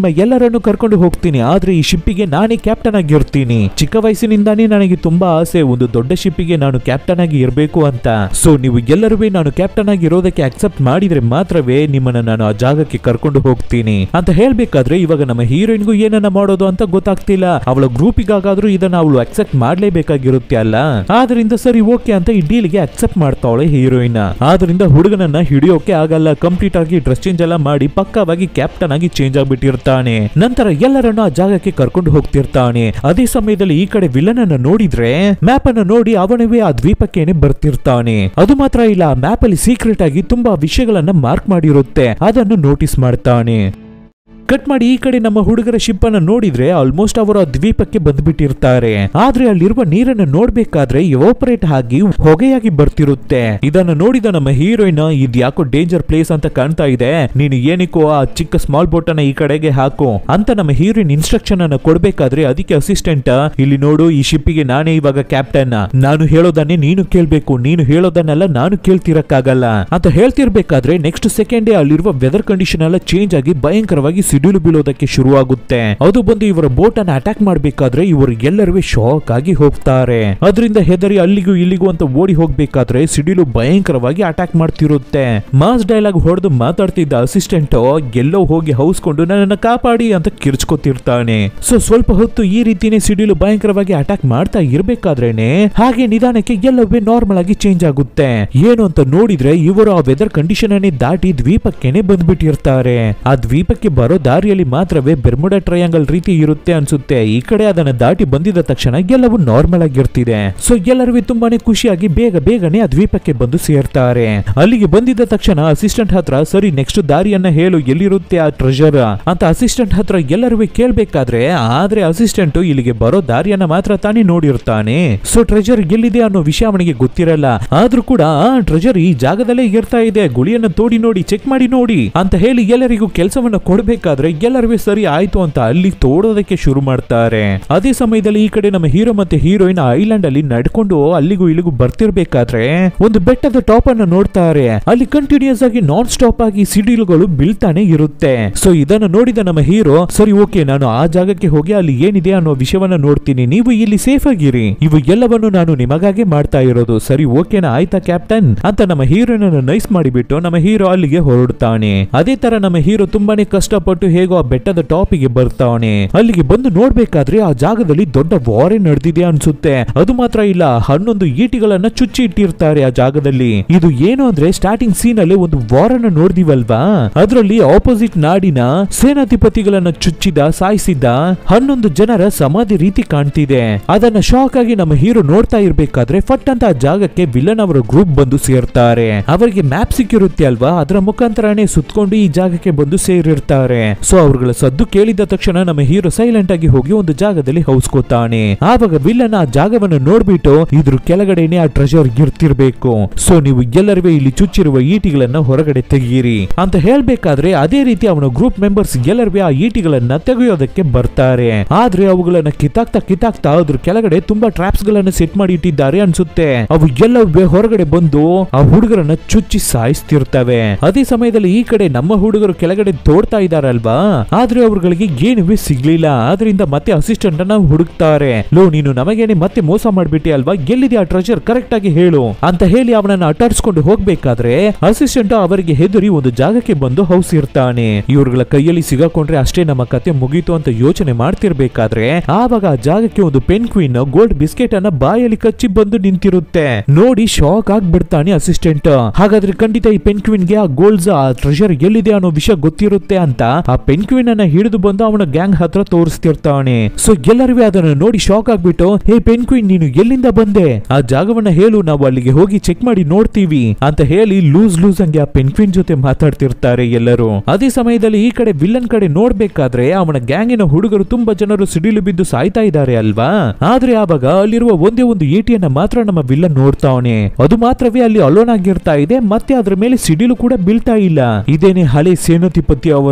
ಎಲ್ಲರನ್ನು ಕರ್ಕೊಂಡು ಹೋಗ್ತೀನಿ ಆದ್ರೆ ಈ ಶಿಪ್ಪಿಗೆ ನಾನೇ ಕ್ಯಾಪ್ಟನ್ ಆಗಿರ್ತೀನಿ ಚಿಕ್ಕ ವಯಸ್ಸಿನಿಂದಾನೇ ನನಗೆ ತುಂಬಾ ಆಸೆ ಒಂದು ದೊಡ್ಡ ಶಿಪ್ಪಿಗೆ ನಾನು ಕ್ಯಾಪ್ಟನ್ ಆಗಿ ಇರಬೇಕು ಅಂತ ಸೊ ನೀವು ಎಲ್ಲರೂ ನಾನು ಕ್ಯಾಪ್ಟನ್ ಆಗಿ ಇರೋದಕ್ಕೆ ಅಕ್ಸೆಪ್ಟ್ ಮಾಡಿದ್ರೆ ಮಾತ್ರವೇ ನಿಮ್ಮನ್ನ ನಾನು ಆ ಜಾಗಕ್ಕೆ ಕರ್ಕೊಂಡು ಹೋಗ್ತೀನಿ ಅಂತ ಹೇಳ್ಬೇಕಾದ್ರೆ ಇವಾಗ ನಮ್ಮ ಹೀರೋಯಿನ್ಗೂ ಏನನ್ನ ಮಾಡೋದು ಅಂತ ಗೊತ್ತಾಗ್ತಿಲ್ಲ ಅವಳ ಗ್ರೂಪಿಗಾಗಾದ್ರೂ ಇದನ್ನ ಅವಳು ಅಕ್ಸೆಪ್ಟ್ ಮಾಡ್ಲೇಬೇಕಾಗಿರುತ್ತೆ ಅಲ್ಲ ಆದ್ರಿಂದ ಸರಿ ಓಕೆ ಅಂತ ಈ ಡೀಲ್ಗೆ ಅಕ್ಸೆಪ್ಟ್ ಮಾಡ್ತಾವಳೆ ಹೀರೋಯಿನ್ ಆದ್ರಿಂದ ಹುಡುಗನನ್ನ ಹಿಡಿಯೋಕೆ ಆಗಲ್ಲ ಕಂಪ್ಲೀಟ್ ಆಗಿ ಡ್ರೆಸ್ ಚೇಂಜ್ ಎಲ್ಲ ಮಾಡಿ ಪಕ್ಕವಾಗಿ ಕ್ಯಾಪ್ಟನ್ ಆಗಿ ಚೇಂಜ್ ಆಗ್ಬಿಟ್ಟಿರ್ತಾನೆ ನಂತರ ಎಲ್ಲರನ್ನು ಆ ಜಾಗಕ್ಕೆ ಕರ್ಕೊಂಡು ಹೋಗ್ತಿರ್ತಾನೆ ಅದೇ ಸಮಯದಲ್ಲಿ ಈ ಕಡೆ ವಿಲನ್ ಅನ್ನ ನೋಡಿದ್ರೆ ಮ್ಯಾಪ್ ಅನ್ನ ನೋಡಿ ಅವನವೇ ಆ ದ್ವೀಪಕ್ಕೇನೆ ಬರ್ತಿರ್ತಾನೆ ಅದು ಮಾತ್ರ ಇಲ್ಲ ಮ್ಯಾಪ್ ಅಲ್ಲಿ ಸೀಕ್ರೆಟ್ ಆಗಿ ತುಂಬಾ ವಿಷಯಗಳನ್ನ ಮಾರ್ಕ್ ಮಾಡಿರುತ್ತೆ ಅದನ್ನು ನೋಟಿಸ್ ಮಾಡ್ತಾನೆ ಕಟ್ ಮಾಡಿ ಈ ಕಡೆ ನಮ್ಮ ಹುಡುಗರ ಶಿಪ್ ಅನ್ನ ನೋಡಿದ್ರೆ ಆಲ್ಮೋಸ್ಟ್ ಅವರು ಆ ದ್ವೀಪಕ್ಕೆ ಬಂದ್ಬಿಟ್ಟಿರ್ತಾರೆ ಆದ್ರೆ ಅಲ್ಲಿರುವ ನೀರನ್ನ ನೋಡ್ಬೇಕಾದ್ರೆ ಎವಾಪರೇಟ್ ಆಗಿ ಹೊಗೆಯಾಗಿ ಬರ್ತಿರುತ್ತೆ ಇದನ್ನ ನೋಡಿದ ನಮ್ಮ ಹೀರೋಯಿನ್ ಇದ್ ಯಾಕೋ ಡೇಂಜರ್ ಪ್ಲೇಸ್ ಅಂತ ಕಾಣ್ತಾ ಇದೆ ನೀನು ಏನಕ್ಕೋ ಆ ಚಿಕ್ಕ ಸ್ಮಾಲ್ ಬೋಟ್ ಅನ್ನ ಈ ಕಡೆಗೆ ಹಾಕು ಅಂತ ನಮ್ಮ ಹೀರೋಯಿನ್ ಇನ್ಸ್ಟ್ರಕ್ಷನ್ ಅನ್ನ ಕೊಡ್ಬೇಕಾದ್ರೆ ಅದಕ್ಕೆ ಅಸಿಸ್ಟೆಂಟ್ ಇಲ್ಲಿ ನೋಡು ಈ ಶಿಪ್ಪಿಗೆ ನಾನೇ ಇವಾಗ ಕ್ಯಾಪ್ಟನ್ ನಾನು ಹೇಳೋದನ್ನೇ ನೀನು ಕೇಳ್ಬೇಕು ನೀನು ಹೇಳೋದನ್ನೆಲ್ಲ ನಾನು ಕೇಳ್ತಿರಕ್ಕಾಗಲ್ಲ ಅಂತ ಹೇಳ್ತಿರ್ಬೇಕಾದ್ರೆ ನೆಕ್ಸ್ಟ್ ಸೆಕೆಂಡೇ ಅಲ್ಲಿರುವ ವೆದರ್ ಕಂಡೀಷನ್ ಎಲ್ಲ ಚೇಂಜ್ ಆಗಿ ಭಯಂಕರವಾಗಿ ಸಿಡಿಲು ಬೀಳೋದಕ್ಕೆ ಶುರುವಾಗುತ್ತೆ ಅದು ಬಂದು ಇವರ ಬೋಟ್ ಅನ್ನ ಅಟ್ಯಾಕ್ ಮಾಡ್ಬೇಕಾದ್ರೆ ಇವರು ಎಲ್ಲರೂ ಶಾಕ್ ಆಗಿ ಹೋಗ್ತಾರೆ ಅದರಿಂದ ಹೆದರಿ ಅಲ್ಲಿಗೂ ಇಲ್ಲಿಗೂ ಅಂತ ಓಡಿ ಹೋಗ್ಬೇಕಾದ್ರೆ ಸಿಡಿಲು ಭಯಂಕರವಾಗಿ ಅಟ್ಯಾಕ್ ಮಾಡ್ತಿರುತ್ತೆ ಮಾಸ್ ಡೈಲಾಗ್ ಹೊಡೆದು ಮಾತಾಡ್ತಿದ್ದ ಅಸಿಸ್ಟೆಂಟ್ ಎಲ್ಲೋ ಹೋಗಿ ಹೌಸ್ಕೊಂಡು ನನ್ನನ್ನ ಕಾಪಾಡಿ ಅಂತ ಕಿರ್ಚ್ಕೊತಿರ್ತಾನೆ ಸೊ ಸ್ವಲ್ಪ ಹೊತ್ತು ಈ ರೀತಿನೇ ಸಿಡಿಲು ಭಯಂಕರವಾಗಿ ಅಟ್ಯಾಕ್ ಮಾಡ್ತಾ ಇರ್ಬೇಕಾದ್ರೇನೆ ಹಾಗೆ ನಿಧಾನಕ್ಕೆ ಎಲ್ಲವೇ ನಾರ್ಮಲ್ ಆಗಿ ಚೇಂಜ್ ಆಗುತ್ತೆ ಏನು ಅಂತ ನೋಡಿದ್ರೆ ಇವರು ಆ ವೆದರ್ ಕಂಡೀಷನ್ ಅನ್ನೇ ದಾಟಿ ದ್ವೀಪಕ್ಕೆನೆ ಬಂದ್ಬಿಟ್ಟಿರ್ತಾರೆ ಆ ದ್ವೀಪಕ್ಕೆ ಬರೋ ದಾರಿಯಲ್ಲಿ ಮಾತ್ರವೇ ಬೆರ್ಮುಡಾ ಟ್ರಯಾಂಗಲ್ ರೀತಿ ಇರುತ್ತೆ ಅನ್ಸುತ್ತೆ ಈ ಕಡೆ ಅದನ್ನ ದಾಟಿ ಬಂದಿದ ತಕ್ಷಣ ಎಲ್ಲವೂ ನಾರ್ಮಲ್ ಆಗಿರ್ತಿದೆ ಸೊ ಎಲ್ಲರೂ ತುಂಬಾನೇ ಖುಷಿಯಾಗಿ ಬೇಗ ಬೇಗನೆ ಆ ದ್ವೀಪಕ್ಕೆ ಬಂದು ಸೇರ್ತಾರೆ ಅಲ್ಲಿಗೆ ಬಂದಿದ್ದ ತಕ್ಷಣ ಅಸಿಸ್ಟೆಂಟ್ ಹತ್ರ ಸರಿ ನೆಕ್ಸ್ಟ್ ದಾರಿಯನ್ನ ಹೇಳು ಎಲ್ಲಿರುತ್ತೆ ಆ ಟ್ರೆಜರ್ ಅಂತ ಅಸಿಸ್ಟೆಂಟ್ ಹತ್ರ ಎಲ್ಲರೂ ಕೇಳ್ಬೇಕಾದ್ರೆ ಆದ್ರೆ ಅಸಿಸ್ಟೆಂಟ್ ಇಲ್ಲಿಗೆ ಬರೋ ದಾರಿಯನ್ನ ಮಾತ್ರ ತಾನೇ ನೋಡಿರ್ತಾನೆ ಸೊ ಟ್ರೆಜರ್ ಎಲ್ಲಿದೆ ಅನ್ನೋ ವಿಷಯ ಅವನಿಗೆ ಗೊತ್ತಿರಲ್ಲ ಆದ್ರೂ ಕೂಡ ಆ ಟ್ರೆಜರ್ ಈ ಜಾಗದಲ್ಲೇ ಇರ್ತಾ ಇದೆ ಗುಳಿಯನ್ನ ತೋಡಿ ನೋಡಿ ಚೆಕ್ ಮಾಡಿ ನೋಡಿ ಅಂತ ಹೇಳಿ ಎಲ್ಲರಿಗೂ ಕೆಲಸವನ್ನ ಕೊಡ್ಬೇಕಾದ್ರೆ ಎಲ್ಲರೂ ಸರಿ ಆಯ್ತು ಅಂತ ಅಲ್ಲಿ ತೋಡೋದಕ್ಕೆ ಶುರು ಮಾಡ್ತಾರೆ ಅದೇ ಸಮಯದಲ್ಲಿ ಈ ಕಡೆ ನಮ್ಮ ಹೀರೋ ಮತ್ತೆ ಹೀರೋಯಿನ್ ಐಲ್ಯಾಂಡ್ ಅಲ್ಲಿ ನಡ್ಕೊಂಡು ಅಲ್ಲಿಗೂ ಇಲ್ಲಿಗೂ ಬರ್ತಿರ್ಬೇಕಾದ್ರೆ ಒಂದು ಬೆಟ್ಟದ ಟಾಪ್ ಅನ್ನ ನೋಡ್ತಾರೆ ಅಲ್ಲಿ ಕಂಟಿನ್ಯೂಸ್ ಆಗಿ ನಾನ್ ಸ್ಟಾಪ್ ಆಗಿ ಸಿಡಿಲುಗಳು ಬೀಳ್ತಾನೆ ಇರುತ್ತೆ ಸೊ ಇದನ್ನ ನೋಡಿದ ನಮ್ಮ ಹೀರೋ ಸರಿ ಓಕೆ ನಾನು ಆ ಜಾಗಕ್ಕೆ ಹೋಗಿ ಅಲ್ಲಿ ಏನಿದೆ ಅನ್ನೋ ವಿಷಯವನ್ನ ನೋಡ್ತೀನಿ ನೀವು ಇಲ್ಲಿ ಸೇಫ್ ಆಗಿರಿ ಇವು ಎಲ್ಲವನ್ನು ನಾನು ನಿಮಗಾಗೆ ಮಾಡ್ತಾ ಇರೋದು ಸರಿ ಓಕೆನಾ ಆಯ್ತಾ ಕ್ಯಾಪ್ಟನ್ ಅಂತ ನಮ್ಮ ಹೀರೋನ ನೈಸ್ ಮಾಡಿಬಿಟ್ಟು ನಮ್ಮ ಹೀರೋ ಅಲ್ಲಿಗೆ ಹೊರಡ್ತಾನೆ ಅದೇ ತರ ನಮ್ಮ ಹೀರೋ ತುಂಬಾನೇ ಕಷ್ಟಪಟ್ಟು ಹೇಗೋ ಆ ಬೆಟ್ಟದ ಟಾಪಿಗೆ ಬರ್ತಾನೆ ಅಲ್ಲಿಗೆ ಬಂದು ನೋಡ್ಬೇಕಾದ್ರೆ ಆ ಜಾಗದಲ್ಲಿ ದೊಡ್ಡ ವಾರೇ ನಡೆದಿದೆ ಅನ್ಸುತ್ತೆ ಅದು ಮಾತ್ರ ಇಲ್ಲ ಹನ್ನೊಂದು ಈಟಿಗಳನ್ನ ಚುಚ್ಚಿ ಇಟ್ಟಿರ್ತಾರೆ ಆ ಜಾಗದಲ್ಲಿ ಇದು ಏನು ಅಂದ್ರೆ ಸ್ಟಾರ್ಟಿಂಗ್ ಸೀನ್ ಅಲ್ಲಿ ಒಂದು ವಾರನ್ನ ನೋಡ್ದಿವಲ್ವಾ ಅದರಲ್ಲಿ ಆಪೋಸಿಟ್ ನಾಡಿನ ಸೇನಾಧಿಪತಿಗಳನ್ನ ಚುಚ್ಚಿದ ಸಾಯಿಸಿದ್ದ ಹನ್ನೊಂದು ಜನರ ಸಮಾಧಿ ರೀತಿ ಕಾಣ್ತಿದೆ ಅದನ್ನ ಶಾಕ್ ಆಗಿ ನಮ್ಮ ಹೀರೋ ನೋಡ್ತಾ ಇರ್ಬೇಕಾದ್ರೆ ಫಟ್ ಅಂತ ಆ ಜಾಗಕ್ಕೆ ವಿಲನ್ ಅವರ ಗ್ರೂಪ್ ಬಂದು ಸೇರ್ತಾರೆ ಅವರಿಗೆ ಮ್ಯಾಪ್ ಸಿಕ್ಕಿರುತ್ತೆ ಅಲ್ವಾ ಅದರ ಮುಖಾಂತರನೇ ಸುತ್ಕೊಂಡು ಈ ಜಾಗಕ್ಕೆ ಬಂದು ಸೇರಿರ್ತಾರೆ ಸೊ ಅವ್ರಗಳ ಸದ್ದು ಕೇಳಿದ ತಕ್ಷಣ ನಮ್ಮ ಹೀರೋ ಸೈಲೆಂಟ್ ಆಗಿ ಹೋಗಿ ಒಂದು ಜಾಗದಲ್ಲಿ ಹೌಸ್ಕೋತಾನೆ ಆವಾಗ ವಿಲನ್ ಆ ಜಾಗವನ್ನು ನೋಡ್ಬಿಟ್ಟು ಇದ್ರ ಕೆಳಗಡೆನೆ ಆ ಟ್ರೆಜರ್ ಇರ್ತಿರ್ಬೇಕು ಸೊ ನೀವು ಎಲ್ಲರೂ ಇಲ್ಲಿ ಚುಚ್ಚಿರುವ ಈಟಿಗಳನ್ನ ಹೊರಗಡೆ ತೆಗೀರಿ ಅಂತ ಹೇಳ್ಬೇಕಾದ್ರೆ ಅದೇ ರೀತಿ ಅವನ ಗ್ರೂಪ್ ಮೆಂಬರ್ಸ್ ಎಲ್ಲರೂ ಆ ಈಟಿಗಳನ್ನ ತೆಗೆಯೋದಕ್ಕೆ ಬರ್ತಾರೆ ಆದ್ರೆ ಅವುಗಳನ್ನ ಕಿತ್ತಾಕ್ತಾ ಕಿತ್ತಾಕ್ತಾ ಅದ್ರ ಕೆಳಗಡೆ ತುಂಬಾ ಟ್ರಾಪ್ಸ್ ಗಳನ್ನ ಸೆಟ್ ಮಾಡಿ ಇಟ್ಟಿದ್ದಾರೆ ಅನ್ಸುತ್ತೆ ಅವು ಎಲ್ಲವೇ ಹೊರಗಡೆ ಬಂದು ಆ ಹುಡುಗರನ್ನ ಚುಚ್ಚಿ ಸಾಯಿಸ್ತಿರ್ತವೆ ಅದೇ ಸಮಯದಲ್ಲಿ ಈ ಕಡೆ ನಮ್ಮ ಹುಡುಗರು ಕೆಳಗಡೆ ತೋಡ್ತಾ ಇದಾರಲ್ವಾ ಆದ್ರೆ ಅವ್ರಗಳಿಗೆ ಏನುವೇ ಸಿಗ್ಲಿಲ್ಲ ಆದ್ರಿಂದ ಮತ್ತೆ ಅಸಿಸ್ಟೆಂಟ್ ಅನ್ನ ಹುಡುಕ್ತಾರೆ ಲೋ ನೀನು ನಮಗೇನೆ ಮತ್ತೆ ಮೋಸ ಮಾಡ್ಬಿಟ್ಟೆ ಅಲ್ವಾ ಎಲ್ಲಿದೆ ಆ ಟ್ರೆಜರ್ ಕರೆಕ್ಟ್ ಆಗಿ ಹೇಳು ಅಂತ ಹೇಳಿ ಅವನನ್ನ ಅಟ್ಟಾಡ್ಸ್ಕೊಂಡು ಹೋಗ್ಬೇಕಾದ್ರೆ ಅಸಿಸ್ಟೆಂಟ್ ಅವರಿಗೆ ಹೆದರಿ ಒಂದು ಜಾಗಕ್ಕೆ ಬಂದು ಹೌಸ್ ಇರ್ತಾನೆ ಇವ್ರಗಳ ಕೈಯಲ್ಲಿ ಸಿಗಾಕೊಂಡ್ರೆ ಅಷ್ಟೇ ನಮ್ಮ ಕತೆ ಮುಗೀತು ಅಂತ ಯೋಚನೆ ಮಾಡ್ತಿರ್ಬೇಕಾದ್ರೆ ಆವಾಗ ಆ ಜಾಗಕ್ಕೆ ಒಂದು ಪೆನ್ ಕ್ವೀನ್ ಗೋಲ್ಡ್ ಬಿಸ್ಕೆಟ್ ಅನ್ನ ಬಾಯಲ್ಲಿ ಕಚ್ಚಿ ಬಂದು ನಿಂತಿರುತ್ತೆ ನೋಡಿ ಶಾಕ್ ಆಗ್ಬಿಡ್ತಾನೆ ಅಸಿಸ್ಟೆಂಟ್ ಹಾಗಾದ್ರೆ ಖಂಡಿತ ಈ ಪೆನ್ ಕ್ವೀನ್ ಗೆ ಆ ಗೋಲ್ಡ್ಸ್ ಆ ಟ್ರೆಜರ್ ಎಲ್ಲಿದೆ ಅನ್ನೋ ವಿಷಯ ಗೊತ್ತಿರುತ್ತೆ ಅಂತ ಆ ಪೆನ್ ಕ್ವೀನ್ ಅನ್ನ ಹಿಡಿದು ಬಂದು ಅವನ ಗ್ಯಾಂಗ್ ಹತ್ರ ತೋರಿಸ್ತಿರ್ತಾನೆ ಸೊ ಎಲ್ಲರಿಗೂ ಅದನ್ನ ನೋಡಿ ಶಾಕ್ ಆಗ್ಬಿಟ್ಟು ಹೇ ಪೆನ್ ಕ್ವೀನ್ ನೀನು ಎಲ್ಲಿಂದ ಬಂದೆ ಆ ಜಾಗವನ್ನ ಹೇಳು ನಾವು ಅಲ್ಲಿಗೆ ಹೋಗಿ ಚೆಕ್ ಮಾಡಿ ನೋಡ್ತೀವಿ ಅಂತ ಹೇಳಿ ಲೂಸ್ ಲೂಸ್ ಹಂಗೆ ಆ ಪೆನ್ ಕ್ವೀನ್ ಜೊತೆ ಮಾತಾಡ್ತಿರ್ತಾರೆ ಎಲ್ಲರೂ ಅದೇ ಸಮಯದಲ್ಲಿ ಈ ಕಡೆ ವಿಲ್ಲನ್ ಕಡೆ ನೋಡ್ಬೇಕಾದ್ರೆ ಅವನ ಗ್ಯಾಂಗಿನ ಹುಡುಗರು ತುಂಬಾ ಜನರು ಸಿಡಿಲು ಬಿದ್ದು ಸಾಯ್ತಾ ಇದ್ದಾರೆ ಅಲ್ವಾ ಆದ್ರೆ ಆವಾಗ ಅಲ್ಲಿರುವ ಒಂದೇ ಒಂದು ಏಟಿಯನ್ನ ಮಾತ್ರ ನಮ್ಮ ವಿಲ್ಲನ್ ನೋಡ್ತಾವನೆ ಅದು ಮಾತ್ರವೇ ಅಲ್ಲಿ ಅಲೋನ್ ಆಗಿರ್ತಾ ಇದೆ ಮತ್ತೆ ಅದ್ರ ಮೇಲೆ ಸಿಡಿಲು ಕೂಡ ಬೀಳ್ತಾ ಇಲ್ಲ ಇದೇನೆ ಹಳೆ ಸೇನಾಧಿಪತಿ ಅವರ ಈಟಿ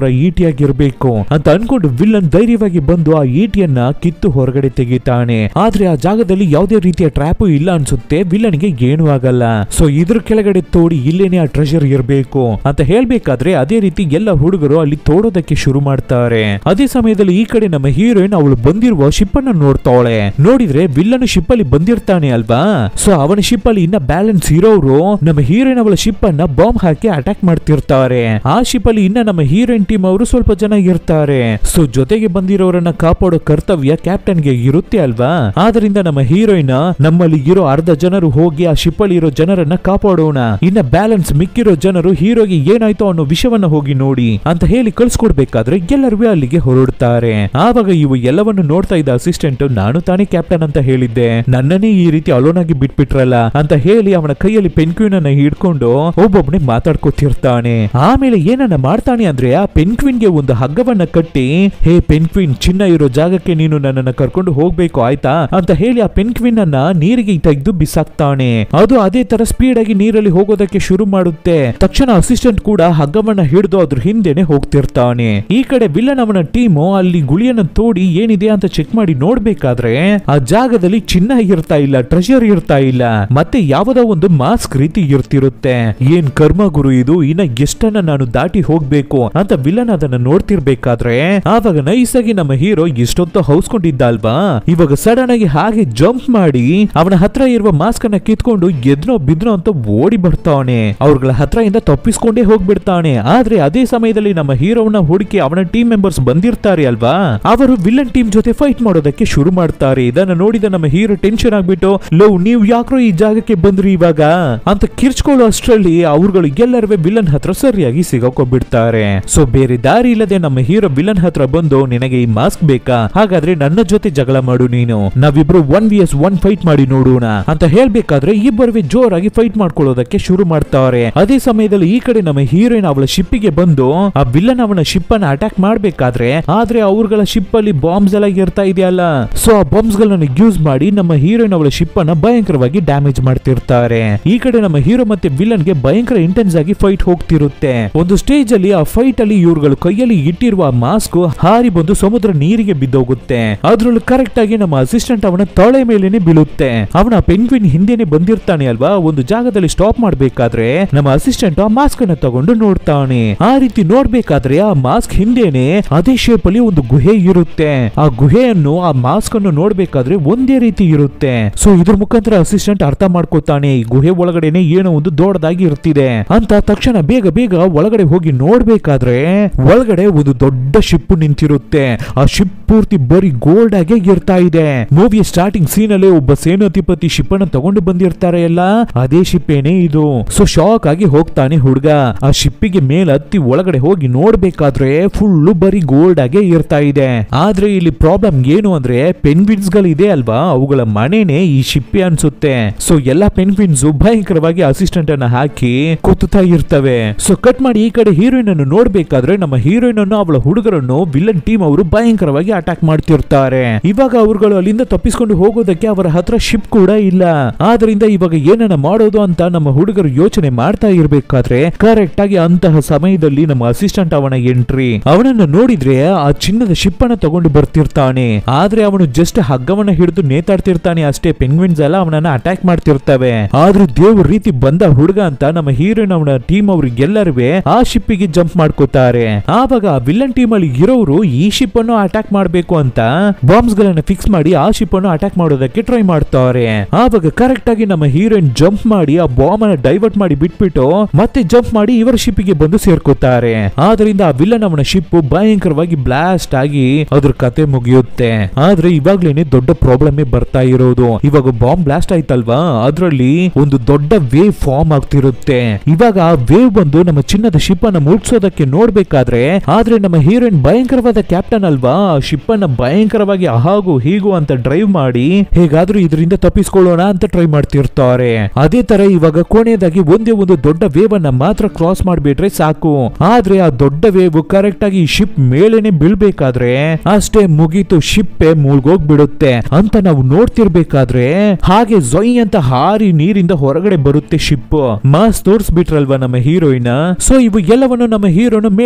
ರೆಡಿಯಾಗಿರ್ಬೇಕು ಅಂತ ಅನ್ಕೊಂಡು ವಿಲ್ಲನ್ ಧೈರ್ಯವಾಗಿ ಬಂದು ಆ ಈಟಿಯನ್ನ ಕಿತ್ತು ಹೊರಗಡೆ ತೆಗಿತಾನೆ ಆದ್ರೆ ಆ ಜಾಗದಲ್ಲಿ ಯಾವುದೇ ರೀತಿಯ ಟ್ರ್ಯಾಪ್ ಇಲ್ಲ ಅನ್ಸುತ್ತೆ ವಿಲ್ಲನ್ಗೆ ಏನು ಆಗಲ್ಲ ಸೊ ಇದ್ರ ಕೆಳಗಡೆ ತೋಡಿ ಇಲ್ಲೇನೆ ಆ ಟ್ರೆಷರ್ ಇರಬೇಕು ಅಂತ ಹೇಳ್ಬೇಕಾದ್ರೆ ಅದೇ ರೀತಿ ಎಲ್ಲ ಹುಡುಗರು ಅಲ್ಲಿ ತೋಡೋದಕ್ಕೆ ಶುರು ಮಾಡ್ತಾರೆ ಅದೇ ಸಮಯದಲ್ಲಿ ಈ ಕಡೆ ನಮ್ಮ ಹೀರೋಯಿನ್ ಅವಳು ಬಂದಿರುವ ಶಿಪ್ ಅನ್ನ ನೋಡ್ತಾವಳೆ ನೋಡಿದ್ರೆ ವಿಲ್ಲನ್ ಶಿಪ್ ಅಲ್ಲಿ ಬಂದಿರ್ತಾನೆ ಅಲ್ವಾ ಸೊ ಅವನ ಶಿಪ್ ಅಲ್ಲಿ ಇನ್ನ ಬ್ಯಾಲೆನ್ಸ್ ಇರೋರು ನಮ್ಮ ಹೀರೋಯಿನ್ ಅವಳ ಶಿಪ್ ಅನ್ನ ಬಾಂಬ್ ಹಾಕಿ ಅಟ್ಯಾಕ್ ಮಾಡ್ತಿರ್ತಾರೆ ಆ ಶಿಪ್ ಅಲ್ಲಿ ಇನ್ನ ನಮ್ಮ ಹೀರೋಯಿನ್ ಟೀಮ್ ಅವರು ಸ್ವಲ್ಪ ಜನ ಇರ್ತಾರೆ ಸೊ ಜೊತೆಗೆ ಬಂದಿರೋರನ್ನ ಕಾಪಾಡೋ ಕರ್ತವ್ಯ ಕ್ಯಾಪ್ಟನ್ ಗೆ ಇರುತ್ತೆ ಅಲ್ವಾ ಆದ್ರಿಂದ ನಮ್ಮ ಹೀರೋಯಿನ್ ನಮ್ಮಲ್ಲಿ ಇರೋ ಅರ್ಧ ಜನರು ಹೋಗಿ ಆ ಶಿಪ್ ಅಲ್ಲಿ ಇರೋ ಜನರನ್ನ ಕಾಪಾಡೋಣ ಇನ್ನ ಬ್ಯಾಲೆನ್ಸ್ ಮಿಕ್ಕಿರೋ ಜನರು ಹೀರೋಗೆ ಏನಾಯ್ತು ಅನ್ನೋ ವಿಷಯವನ್ನ ಹೋಗಿ ನೋಡಿ ಅಂತ ಹೇಳಿ ಕಳ್ಸ್ಕೊಡ್ಬೇಕಾದ್ರೆ ಎಲ್ಲರೂ ಅಲ್ಲಿಗೆ ಹೊರಡ್ತಾರೆ ಆವಾಗ ಇವು ಎಲ್ಲವನ್ನು ನೋಡ್ತಾ ಇದ್ದ ಅಸಿಸ್ಟೆಂಟ್ ನಾನು ತಾನೇ ಕ್ಯಾಪ್ಟನ್ ಅಂತ ಹೇಳಿದ್ದೆ ನನ್ನನ್ನೇ ಈ ರೀತಿ ಅಲೋನ್ ಆಗಿ ಬಿಟ್ಬಿಟ್ರಲ್ಲ ಅಂತ ಹೇಳಿ ಅವನ ಕೈಯಲ್ಲಿ ಪೆನ್ಕ್ವಿನ್ ಅನ್ನ ಹಿಡ್ಕೊಂಡು ಒಬ್ಬೊಬ್ಬನೇ ಮಾತಾಡ್ಕೊತಿರ್ತಾನೆ ಆಮೇಲೆ ಏನನ್ನ ಮಾಡ್ತಾನೆ ಅಂದ್ರೆ ಆ ಪೆನ್ಕ್ವಿನ್ ಗೆ ಒಂದು ಹಗ್ಗವನ್ನ ಕಟ್ಟಿ ಹೇ ಪೆನ್ಕ್ವಿನ್ ಚಿನ್ನ ಇರೋ ಜಾಗಕ್ಕೆ ನೀನು ನನ್ನನ್ನ ಕರ್ಕೊಂಡು ಹೋಗ್ಬೇಕು ಆಯ್ತಾ ಅಂತ ಹೇಳಿ ಆ ಪೆನ್ಕ್ವಿನ್ ಅನ್ನ ನೀರಿಗೆ ತೆಗೆದು ಬಿಸಾಕ್ತಾನೆ ಅದು ಅದೇ ತರ ಸ್ಪೀಡ್ ಆಗಿ ನೀರಲ್ಲಿ ಹೋಗೋದಕ್ಕೆ ಶುರು ಮಾಡುತ್ತೆ ತಕ್ಷಣ ಅಸಿಸ್ಟೆಂಟ್ ಕೂಡ ಹಗ್ಗವನ್ನ ಹಿಡಿದು ಅದ್ರ ಹಿಂದೆನೆ ಹೋಗ್ತಿರ್ತಾನೆ ಈ ಕಡೆ ವಿಲ್ಲನ್ ಅವನ ಟೀಮು ಅಲ್ಲಿ ಗುಳಿಯನ್ನ ತೋಡಿ ಏನಿದೆ ಅಂತ ಚೆಕ್ ಮಾಡಿ ನೋಡ್ಬೇಕಾದ್ರೆ ಆ ಜಾಗದಲ್ಲಿ ಚಿನ್ನ ಇರ್ತಾ ಇಲ್ಲ ಟ್ರೆಷರ್ ಇರ್ತಾ ಇಲ್ಲ ಮತ್ತೆ ಯಾವುದೋ ಒಂದು ಮಾಸ್ಕ್ ರೀತಿ ಇರ್ತಿರುತ್ತೆ ಏನ್ ಕರ್ಮ ಗುರು ಇದು ಇನ್ನ ಎಷ್ಟನ್ನ ನಾನು ದಾಟಿ ಹೋಗ್ಬೇಕು ಅಂತ ವಿಲನ್ ಅದನ್ನ ನೋಡ್ತಿರ್ಬೇಕಾದ್ರೆ ಆವಾಗ ನೈಸ್ ಆಗಿ ನಮ್ಮ ಹೀರೋ ಎಷ್ಟೊತ್ತು ಹೌಸ್ಕೊಂಡಿದ್ದ ಅಲ್ವಾ ಇವಾಗ ಸಡನ್ ಆಗಿ ಹಾಗೆ ಜಂಪ್ ಮಾಡಿ ಅವನ ಹತ್ರ ಇರುವ ಮಾಸ್ಕ್ ಅನ್ನ ಕಿತ್ಕೊಂಡು ಎದ್ನೋ ಬಿದ್ನೋ ಅಂತ ಓಡಿ ಬರ್ತಾನೆ ಅವ್ರಗಳ ಹತ್ರ ಇಂದ ತಪ್ಪಿಸ್ಕೊಂಡೇ ಹೋಗ್ಬಿಡ್ತಾನೆ ಆದ್ರೆ ಅದೇ ಸಮಯದಲ್ಲಿ ನಮ್ಮ ಹೀರೋನ ಹುಡುಕಿ ಅವನ ಟೀಮ್ ಮೆಂಬರ್ಸ್ ಬಂದಿರ್ತಾರೆ ಅಲ್ವಾ ಅವರು ವಿಲನ್ ಟೀಮ್ ಜೊತೆ ಫೈಟ್ ಮಾಡೋದಕ್ಕೆ ಶುರು ಮಾಡ್ತಾರೆ ಇದನ್ನ ನೋಡಿದ ನಮ್ಮ ಹೀರೋ ಟೆನ್ಷನ್ ಆಗ್ಬಿಟ್ಟು ಲವ್ ನೀವು ಯಾಕ್ರೋ ಈ ಜಾಗಕ್ಕೆ ಬಂದ್ರಿ ಇವಾಗ ಅಂತ ಕಿರ್ಚ್ಕೊಳ್ಳೋ ಅಷ್ಟರಲ್ಲಿ ಅವ್ರುಗಳು ಎಲ್ಲರೂ ವಿಲನ್ ಹತ್ರ ಸರಿಯಾಗಿ ಸಿಗಾಕೊಂಡ್ಬಿಡ್ತಾರೆ ಸೊ ಬೇರೆ ದಾರಿ ಇಲ್ಲದೆ ನಮ್ಮ ಹೀರೋ ವಿಲನ್ ಹತ್ರ ಬಂದು ನಿನಗೆ ಈ ಮಾಸ್ಕ್ ಬೇಕಾ ಹಾಗಾದ್ರೆ ನನ್ನ ಜೊತೆ ಜಗಳ ಮಾಡು ನೀನು ನಾವಿಬ್ರು one V S one fight ಮಾಡಿ ನೋಡೋಣ ಅಂತ ಹೇಳ್ಬೇಕಾದ್ರೆ ಇಬ್ಬರು ಜೋರಾಗಿ ಫೈಟ್ ಮಾಡ್ಕೊಳ್ಳೋದಕ್ಕೆ ಶುರು ಮಾಡ್ತಾರೆ ಅದೇ ಸಮಯದಲ್ಲಿ ಈ ಕಡೆ ನಮ್ಮ ಹೀರೋಯಿನ್ ಅವಳ ಶಿಪ್ಪಿಗೆ ಬಂದು ಆ ವಿಲನ್ ಅವನ ಶಿಪ್ ಅನ್ನ ಅಟ್ಯಾಕ್ ಮಾಡ್ಬೇಕಾದ್ರೆ ಆದ್ರೆ ಅವ್ರಗಳ ಶಿಪ್ ಅಲ್ಲಿ ಬಾಂಬ್ಸ್ ಎಲ್ಲ ಇರ್ತಾ ಇದೆಯಲ್ಲ ಸೊ ಆ ಬಾಂಬ್ಸ್ ಗಳನ್ನ ಯೂಸ್ ಮಾಡಿ ನಮ್ಮ ಹೀರೋಯಿನ್ ಅವಳ ಶಿಪ್ ಅನ್ನ ಭಯಂಕರವಾಗಿ ಡ್ಯಾಮೇಜ್ ಮಾಡ್ತಿರ್ತಾರೆ ಈ ಕಡೆ ನಮ್ಮ ಹೀರೋ ಮತ್ತೆ ವಿಲನ್ ಗೆ ಭಯಂಕರ ಇಂಟೆನ್ಸ್ ಆಗಿ ಫೈಟ್ ಹೋಗ್ತಿರುತ್ತೆ ಒಂದು ಸ್ಟೇಜ್ ಅಲ್ಲಿ ಆ ಫೈಟ್ ಅಲ್ಲಿ ಇವ್ರುಗಳು ಕೈಯಲ್ಲಿ ಇಟ್ಟಿರುವ ಮಾಸ್ಕ್ ಹಾರಿ ಬಂದು ಸಮುದ್ರ ನೀರಿಗೆ ಬಿದ್ದೋಗುತ್ತೆ ಅದ್ರಲ್ಲೂ ಕರೆಕ್ಟ್ ಆಗಿ ನಮ್ಮ ಅಸಿಸ್ಟೆಂಟ್ ಅವನ ತೊಳೆ ಮೇಲೇನೆ ಬೀಳುತ್ತೆ ಅವನ ಪೆನ್ಗ್ವಿನ್ ಹಿಂದೆನೆ ಬಂದಿರ್ತಾನೆ ಅಲ್ವಾ ಒಂದು ಜಾಗದಲ್ಲಿ ಸ್ಟಾಪ್ ಮಾಡ್ಬೇಕಾದ್ರೆ ನಮ್ಮ ಅಸಿಸ್ಟೆಂಟ್ ಆ ಮಾಸ್ಕ್ ಅನ್ನ ತಗೊಂಡು ನೋಡ್ತಾನೆ ಆ ರೀತಿ ನೋಡ್ಬೇಕಾದ್ರೆ ಆ ಮಾಸ್ಕ್ ಹಿಂದೆನೆ ಅದೇ ಶೇಪ್ ಅಲ್ಲಿ ಒಂದು ಗುಹೆ ಇರುತ್ತೆ ಆ ಗುಹೆಯನ್ನು ಆ ಮಾಸ್ಕ್ ಅನ್ನು ನೋಡ್ಬೇಕಾದ್ರೆ ಒಂದೇ ರೀತಿ ಇರುತ್ತೆ ಸೊ ಇದ್ರ ಮುಖಾಂತರ ಅಸಿಸ್ಟೆಂಟ್ ಅರ್ಥ ಮಾಡ್ಕೋತಾನೆ ಈ ಗುಹೆ ಒಳಗಡೆನೆ ಏನೋ ಒಂದು ದೊಡ್ಡದಾಗಿ ಇರ್ತಿದೆ ಅಂತ ತಕ್ಷಣ ಬೇಗ ಬೇಗ ಒಳಗಡೆ ಹೋಗಿ ನೋಡ್ಬೇಕಾದ್ರೆ ಒಳಗಡೆ ಒಂದು ದೊಡ್ಡ ಶಿಪ್ ನಿಂತಿರುತ್ತೆ ಆ ಶಿಪ್ ಪೂರ್ತಿ ಬರೀ ಗೋಲ್ಡ್ ಆಗೇ ಇರ್ತಾ ಇದೆ ಮೂವಿಯ ಸ್ಟಾರ್ಟಿಂಗ್ ಸೀನ್ ಅಲ್ಲಿ ಒಬ್ಬ ಸೇನಾಧಿಪತಿ ಶಿಪ್ ಅನ್ನ ತಗೊಂಡು ಬಂದಿರ್ತಾರೆ ಎಲ್ಲ ಅದೇ ಶಿಪ್ ಏನೇ ಇದು ಸೊ ಶಾಕ್ ಆಗಿ ಹೋಗ್ತಾನೆ ಹುಡುಗ ಆ ಶಿಪ್ಪಿಗೆ ಮೇಲ್ ಹತ್ತಿ ಒಳಗಡೆ ಹೋಗಿ ನೋಡ್ಬೇಕಾದ್ರೆ ಫುಲ್ ಬರೀ ಗೋಲ್ಡ್ ಆಗೇ ಇರ್ತಾ ಇದೆ ಆದ್ರೆ ಇಲ್ಲಿ ಪ್ರಾಬ್ಲಮ್ ಏನು ಅಂದ್ರೆ ಪೆನ್ವಿನ್ಸ್ ಗಳು ಇದೆ ಅಲ್ವಾ ಅವುಗಳ ಮನೆನೇ ಈ ಶಿಪ್ಪೆ ಅನ್ಸುತ್ತೆ ಸೊ ಎಲ್ಲಾ ಪೆನ್ವಿನ್ಸ್ ಭಯಂಕರವಾಗಿ ಅಸಿಸ್ಟೆಂಟ್ ಅನ್ನ ಹಾಕಿ ಕುತ್ತುತ್ತಾ ಇರ್ತವೆ ಸೊ ಕಟ್ ಮಾಡಿ ಈ ಕಡೆ ಹೀರೋಯಿನ್ ಅನ್ನು ನೋಡ್ಬೇಕಾದ್ರೆ ನಮ್ಮ ಹೀರೋಯಿನ್ ಅನ್ನು ಅವಳ ಹುಡುಗರನ್ನು ವಿಲನ್ ಟೀಮ್ ಅವರು ಭಯಂಕರವಾಗಿ ಅಟ್ಯಾಕ್ ಮಾಡ್ತಿರ್ತಾರೆ ಇವಾಗ ಅವರುಗಳು ಅಲ್ಲಿಂದ ತಪ್ಪಿಸ್ಕೊಂಡು ಹೋಗೋದಕ್ಕೆ ಅವರ ಹತ್ರ ಶಿಪ್ ಕೂಡ ಇಲ್ಲ ಆದ್ರಿಂದ ಇವಾಗ ಏನನ್ನ ಮಾಡೋದು ಅಂತ ನಮ್ಮ ಹುಡುಗರು ಯೋಚನೆ ಮಾಡ್ತಾ ಇರ್ಬೇಕಾದ್ರೆ ಕರೆಕ್ಟ್ ಆಗಿ ಅಂತಹ ಸಮಯದಲ್ಲಿ ನಮ್ಮ ಅಸಿಸ್ಟೆಂಟ್ ಅವನ ಎಂಟ್ರಿ ಅವನನ್ನ ನೋಡಿದ್ರೆ ಆ ಚಿನ್ನದ ಶಿಪ್ ಅನ್ನ ತಗೊಂಡು ಬರ್ತಿರ್ತಾನೆ ಆದ್ರೆ ಅವನು ಜಸ್ಟ್ ಹಗ್ಗವನ್ನ ಹಿಡಿದು ನೇತಾಡ್ತಿರ್ತಾನೆ ಅಷ್ಟೇ ಪೆನ್ವಿನ್ಸ್ ಎಲ್ಲ ಅವನನ್ನ ಅಟ್ಯಾಕ್ ಮಾಡ್ತಿರ್ತವೆ ಆದ್ರೂ ದೇವ್ರ ರೀತಿ ಬಂದ ಹುಡುಗ ಅಂತ ನಮ್ಮ ಹೀರೋಯಿನ್ ಅವನ ಟೀಮ್ ಅವ್ರು ಎಲ್ಲರೂ ಆ ಶಿಪ್ಪಿಗೆ ಜಂಪ್ ಮಾಡ್ಕೋತಾರೆ ಆವಾಗ ವಿಲನ್ ಟೀಮ್ ಅಲ್ಲಿ ಇರೋರು ಈ ಶಿಪ್ ಅನ್ನು ಅಟ್ಯಾಕ್ ಮಾಡ್ಬೇಕು ಅಂತ ಬಾಂಬ್ಸ್ ಗಳನ್ನ ಫಿಕ್ಸ್ ಮಾಡಿ ಆ ಶಿಪ್ ಅನ್ನು ಅಟ್ಯಾಕ್ ಮಾಡೋದಕ್ಕೆ ಟ್ರೈ ಮಾಡ್ತಾರೆ ಆವಾಗ ಕರೆಕ್ಟ್ ಆಗಿ ನಮ್ಮ ಹೀರೋಯಿನ್ ಜಂಪ್ ಮಾಡಿ ಆ ಬಾಂಬ್ ಅನ್ನ ಡೈವರ್ಟ್ ಮಾಡಿ ಬಿಟ್ಬಿಟ್ಟು ಮತ್ತೆ ಜಂಪ್ ಮಾಡಿ ಇವರ ಶಿಪ್ಪಿಗೆ ಬಂದು ಸೇರ್ಕೋತಾರೆ ಆದ್ರಿಂದ ಆ ವಿಲನ್ ಅವನ ಶಿಪ್ ಭಯಂಕರವಾಗಿ ಬ್ಲಾಸ್ಟ್ ಆಗಿ ಅದ್ರ ಕತೆ ಮುಗಿಯುತ್ತೆ ಆದ್ರೆ ಇವಾಗ್ಲೇನೆ ದೊಡ್ಡ ಪ್ರಾಬ್ಲಮ್ ಬರ್ತಾ ಇರೋದು ಇವಾಗ ಬಾಂಬ್ ಬ್ಲಾಸ್ಟ್ ಆಯ್ತಲ್ವಾ ಅದ್ರಲ್ಲಿ ಒಂದು ದೊಡ್ಡ ವೇವ್ ಫಾರ್ಮ್ ಆಗ್ತಿರುತ್ತೆ ಇವಾಗ ಆ ವೇವ್ ಬಂದು ನಮ್ಮ ಚಿನ್ನದ ಶಿಪ್ ಅನ್ನ ಮುಳ್ಸೋದಕ್ಕೆ ನೋಡ್ಬೇಕಾದ್ರೆ ಆದ್ರೆ ನಮ್ಮ ಹೀರೋಯಿನ್ ಭಯಂಕರವಾದ ಕ್ಯಾಪ್ಟನ್ ಅಲ್ವಾ ಶಿಪ್ ಅನ್ನ ಭಯಂಕರವಾಗಿ ಹಾಗೂ ಹೀಗೂ ಅಂತ ಡ್ರೈವ್ ಮಾಡಿ ಹೇಗಾದ್ರೂ ಇದರಿಂದ ತಪ್ಪಿಸ್ಕೊಳ್ಳೋಣ ಅಂತ ಟ್ರೈ ಮಾಡ್ತಿರ್ತಾರೆ ಅದೇ ತರ ಇವಾಗ ಕೊನೆಯದಾಗಿ ಒಂದೇ ಒಂದು ದೊಡ್ಡ ವೇವ್ ಅನ್ನ ಮಾತ್ರ ಕ್ರಾಸ್ ಮಾಡ್ಬಿಟ್ರೆ ಸಾಕು ಆದ್ರೆ ಆ ದೊಡ್ಡ ವೇವ್ ಕರೆಕ್ಟ್ ಆಗಿ ಶಿಪ್ ಮೇಲೇನೆ ಬೀಳ್ಬೇಕಾದ್ರೆ ಅಷ್ಟೇ ಮುಗೀತು ಶಿಪ್ಪೆ ಮುಳ್ಗೋಗ್ಬಿಡುತ್ತೆ ಅಂತ ನಾವು ನೋಡ್ತಿರ್ಬೇಕಾದ್ರೆ ಹಾಗೆ ಜೊಯ್ ಅಂತ ಹಾರಿ ನೀರಿಂದ ಹೊರಗಡೆ ಬರುತ್ತೆ ಶಿಪ್ ಮಾಸ್ ತೋರ್ಸ್ಬಿಟ್ರಲ್ವಾ ನಮ್ಮ ಹೀರೋಯಿನ್ ಸೊ ಇವು ಎಲ್ಲವನ್ನು ನಮ್ಮ ಹೀರೋನು ಮೇಲಿಂದ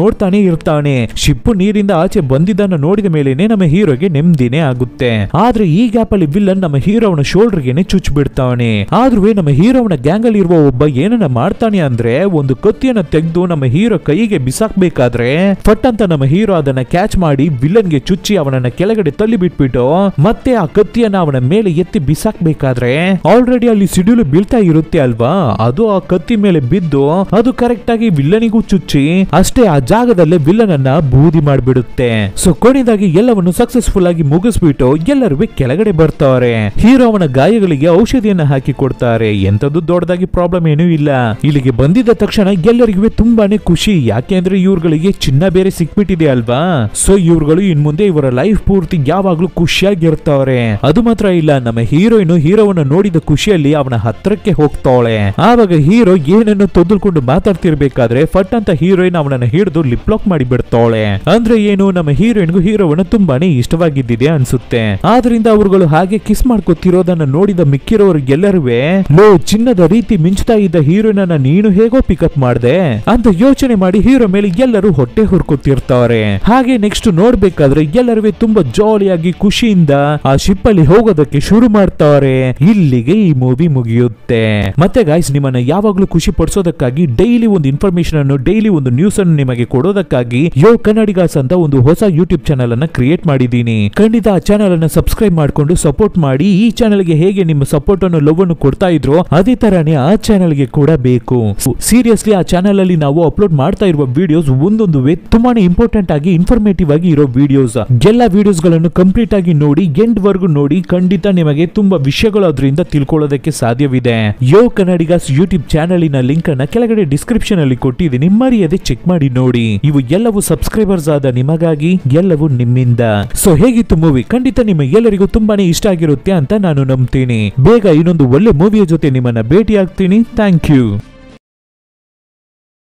ನೋಡ್ತಾನೆ ಇರ್ತಾನೆ ಶಿಪ್ಪು ನೀರಿಂದ ಆಚೆ ಬಂದಿದ್ದನ್ನ ನೋಡಿದ ಮೇಲೇನೆ ನಮ್ಮ ಹೀರೋಗೆ ನೆಮ್ಮದಿನೇ ಆಗುತ್ತೆ ಆದ್ರೆ ಈ ಗ್ಯಾಪ್ ಅಲ್ಲಿ ವಿಲ್ಲನ್ ನಮ್ಮ ಹೀರೋವನ ಶೋಲ್ಡರ್ಗೆನೆ ಚುಚ್ಚ್ ಬಿಡ್ತಾನೆ ಆದ್ರೂ ನಮ್ಮ ಹೀರೋವನ ಗ್ಯಾಂಗ್ ಅಲ್ಲಿ ಇರುವ ಒಬ್ಬ ಏನನ್ನ ಮಾಡ್ತಾನೆ ಅಂದ್ರೆ ಒಂದು ಕತ್ತಿಯನ್ನ ತೆಗೆದು ನಮ್ಮ ಹೀರೋ ಕೈಗೆ ಬಿಸಾಕ್ಬೇಕಾದ್ರೆ ಫಟ್ ಅಂತ ನಮ್ಮ ಹೀರೋ ಅದನ್ನ ಕ್ಯಾಚ್ ಮಾಡಿ ವಿಲ್ಲನ್ಗೆ ಚುಚ್ಚಿ ಅವನನ್ನ ಕೆಳಗಡೆ ತಳ್ಳಿ ಬಿಟ್ಬಿಟ್ಟು ಮತ್ತೆ ಆ ಕತ್ತಿಯನ್ನ ಅವನ ಮೇಲೆ ಎತ್ತಿ ಬಿಸಾಕ್ಬೇಕಾದ್ರೆ ಆಲ್ರೆಡಿ ಅಲ್ಲಿ ಸಿಡಿಲು ಬೀಳ್ತಾ ಇರುತ್ತೆ ಅಲ್ವಾ ಅದು ಆ ಕತ್ತಿ ಮೇಲೆ ಬಿದ್ದು ಅದು ಕರೆಕ್ಟ್ ಆಗಿ ವಿಲ್ಲನಿಗೂ ಚುಚ್ಚಿ ಅಷ್ಟೇ ಆ ಜಾಗದಲ್ಲೇ ವಿಲ್ಲನ್ ಅನ್ನ ಬೂದಿ ಮಾಡ್ಬಿಡುತ್ತೆ ಸೊ ಕೊನೆಯದಾಗಿ ಎಲ್ಲವನ್ನು ಸಕ್ಸಸ್ಫುಲ್ ಆಗಿ ಮುಗಿಸ್ಬಿಟ್ಟು ಎಲ್ಲರೂ ಕೆಳಗಡೆ ಬರ್ತಾರೆ ಹೀರೋ ಅವನ ಗಾಯಗಳಿಗೆ ಔಷಧಿಯನ್ನ ಹಾಕಿ ಕೊಡ್ತಾರೆ ಎಂತದ್ದು ದೊಡ್ಡದಾಗಿ ಪ್ರಾಬ್ಲಮ್ ಏನೂ ಇಲ್ಲ ಇಲ್ಲಿಗೆ ಬಂದಿದ್ದ ತಕ್ಷಣ ಎಲ್ಲರಿಗೂ ತುಂಬಾನೇ ಖುಷಿ ಯಾಕೆಂದ್ರೆ ಇವ್ರುಗಳಿಗೆ ಚಿನ್ನ ಬೇರೆ ಸಿಕ್ಬಿಟ್ಟಿದೆ ಅಲ್ವಾ ಸೊ ಇವ್ರುಗಳು ಇನ್ ಮುಂದೆ ಇವರ ಲೈಫ್ ಪೂರ್ತಿ ಯಾವಾಗ್ಲೂ ಖುಷಿಯಾಗಿರ್ತಾವ್ರೆ ಅದು ಮಾತ್ರ ಇಲ್ಲ ನಮ್ಮ ಹೀರೋಯಿನ್ ಹೀರೋವನ್ನ ನೋಡಿದ ಖುಷಿಯಲ್ಲಿ ಅವನ ಹತ್ರಕ್ಕೆ ಹೋಗ್ತಾವಳೆ ಆವಾಗ ಹೀರೋ ಏನನ್ನು ತೊದಲ್ಕೊಂಡು ಮಾತಾಡ್ತಿರ್ಬೇಕಾದ್ರೆ ಫಟ್ ಅಂತ ಹೀರೋಯಿನ್ ಅವನನ್ನ ಹಿಡಿದು ಲಿಪ್ ಲಾಕ್ ಮಾಡಿ ಬಿಡ್ತಾವಳೆ ಅಂದ್ರೆ ಏನು ನಮ್ಮ ಹೀರೋಯಿನ್ಗೂ ಹೀರೋವನ್ನ ತುಂಬಾನೇ ಇಷ್ಟವಾಗಿದ್ದಿದೆ ಅನ್ಸುತ್ತೆ ಆದ್ರಿಂದ ಅವರುಗಳು ಹಾಗೆ ಕಿಸ್ ಮಾಡ್ಕೊತಿರೋದನ್ನ ನೋಡಿದ ಮಿಕ್ಕಿರೋರಿಗೆಲ್ಲರೂ ಲೋ ಚಿನ್ನದ ರೀತಿ ಮಿಂಚ್ತಾ ಇದ್ದ ಹೀರೋಯಿನ್ ಅನ್ನ ನೀನು ಹೇಗೋ ಪಿಕಪ್ ಮಾಡ್ದೆ ಅಂತ ಯೋಚನೆ ಮಾಡಿ ಹೀರೋ ಮೇಲೆ ಎಲ್ಲರೂ ಹೊಟ್ಟೆ ಹುರ್ಕೊತಿರ್ತಾರೆ ಹಾಗೆ ನೆಕ್ಸ್ಟ್ ನೋಡ್ಬೇಕಾದ್ರೆ ಎಲ್ಲರೂ ತುಂಬಾ ಜಾಲಿಯಾಗಿ ಖುಷಿಯಿಂದ ಆ ಶಿಪ್ ಅಲ್ಲಿ ಹೋಗೋದಕ್ಕೆ ಶುರು ಮಾಡ್ತಾರೆ ಇಲ್ಲಿಗೆ ಈ ಮೂವಿ ಮುಗಿಯುತ್ತೆ ಮತ್ತೆ ಗಾಯ್ಸ್ ನಿಮ್ಮನ್ನ ಯಾವಾಗ್ಲೂ ಖುಷಿ ಪಡಿಸೋದಕ್ಕಾಗಿ ಡೈಲಿ ಒಂದು ಇನ್ಫಾರ್ಮೇಶನ್ ಅನ್ನು ಡೈಲಿ ಒಂದು ನ್ಯೂಸ್ ಅನ್ನು ನಿಮಗೆ ಕೊಡೋದಕ್ಕಾಗಿ ಯೋ ಕನ್ನಡಿಗಾಸ್ ಅಂತ ಒಂದು ಹೊಸ ಯೂಟ್ಯೂಬ್ ಚಾನಲ್ ಅನ್ನ ಕ್ರಿಯೇಟ್ ಮಾಡಿದ್ದೀನಿ ಖಂಡಿತ ಆ ಚಾನಲ್ ಅನ್ನ ಸಬ್ಸ್ಕ್ರೈಬ್ ಮಾಡ್ಕೊಂಡು ಸಪೋರ್ಟ್ ಮಾಡಿ ಈ ಚಾನಲ್ ಗೆ ಹೇಗೆ ನಿಮ್ಮ ಸಪೋರ್ಟ್ ಅನ್ನು ಲವ್ ಅನ್ನು ಕೊಡ್ತಾ ಇದ್ರು ಅದೇ ತರಾನೇ ಆ ಚಾನಲ್ ಗೆ ಕೂಡ ಬೇಕು ಸೀರಿಯಸ್ಲಿ ಆ ಚಾನಲ್ ಅಲ್ಲಿ ನಾವು ಅಪ್ಲೋಡ್ ಮಾಡ್ತಾ ಇರುವ ವಿಡಿಯೋಸ್ ಒಂದೊಂದು ವೇ ತುಂಬಾನೇ ಇಂಪಾರ್ಟೆಂಟ್ ಆಗಿ ಇನ್ಫಾರ್ಮೇಟಿವ್ ಆಗಿ ಇರೋ ವಿಡಿಯೋಸ್ ಎಲ್ಲ ವಿಡಿಯೋಸ್ ಗಳನ್ನು ಕಂಪ್ಲೀಟ್ ಆಗಿ ನೋಡಿ ಎಂಡ್ ವರ್ಗು ನೋಡಿ ಖಂಡಿತ ನಿಮಗೆ ತುಂಬಾ ವಿಷಯಗಳು ಅದರಿಂದ ತಿಳ್ಕೊಳ್ಳೋದಕ್ಕೆ ಸಾಧ್ಯವಿದೆ ಯೋ ಕನ್ನಡಿಗಾಸ್ ಯೂಟ್ಯೂಬ್ ಚಾನಲಿನ ಲಿಂಕ್ ಅನ್ನ ಕೆಳಗಡೆ ಡಿಸ್ಕ್ರಿಪ್ಷನ್ ಅಲ್ಲಿ ಕೊಟ್ಟಿದ್ದೀನಿ ಮರೆಯದೆ ಚೆಕ್ ಮಾಡಿ ನೋಡಿ ಇವು ಎಲ್ಲವೂ ಸಬ್ಸ್ಕ್ರೈಬರ್ಸ್ ಆದ ನಿಮಗಾಗಿ ಎಲ್ಲವೂ ನಿಮ್ಮಿಂದ ಸೊ ಹೇಗಿತ್ತು ಮೂವಿ ಖಂಡಿತ ನಿಮ್ಮ ಎಲ್ಲರಿಗೂ ತುಂಬಾನೇ ಇಷ್ಟ ಆಗಿರುತ್ತೆ ಅಂತ ನಾನು ನಂಬ್ತೀನಿ ಬೇಗ ಇನ್ನೊಂದು ಒಳ್ಳೆ ಮೂವಿಯ ಜೊತೆ ನಿಮ್ಮನ್ನ ಭೇಟಿ ಆಗ್ತೀನಿ ಥ್ಯಾಂಕ್ ಯು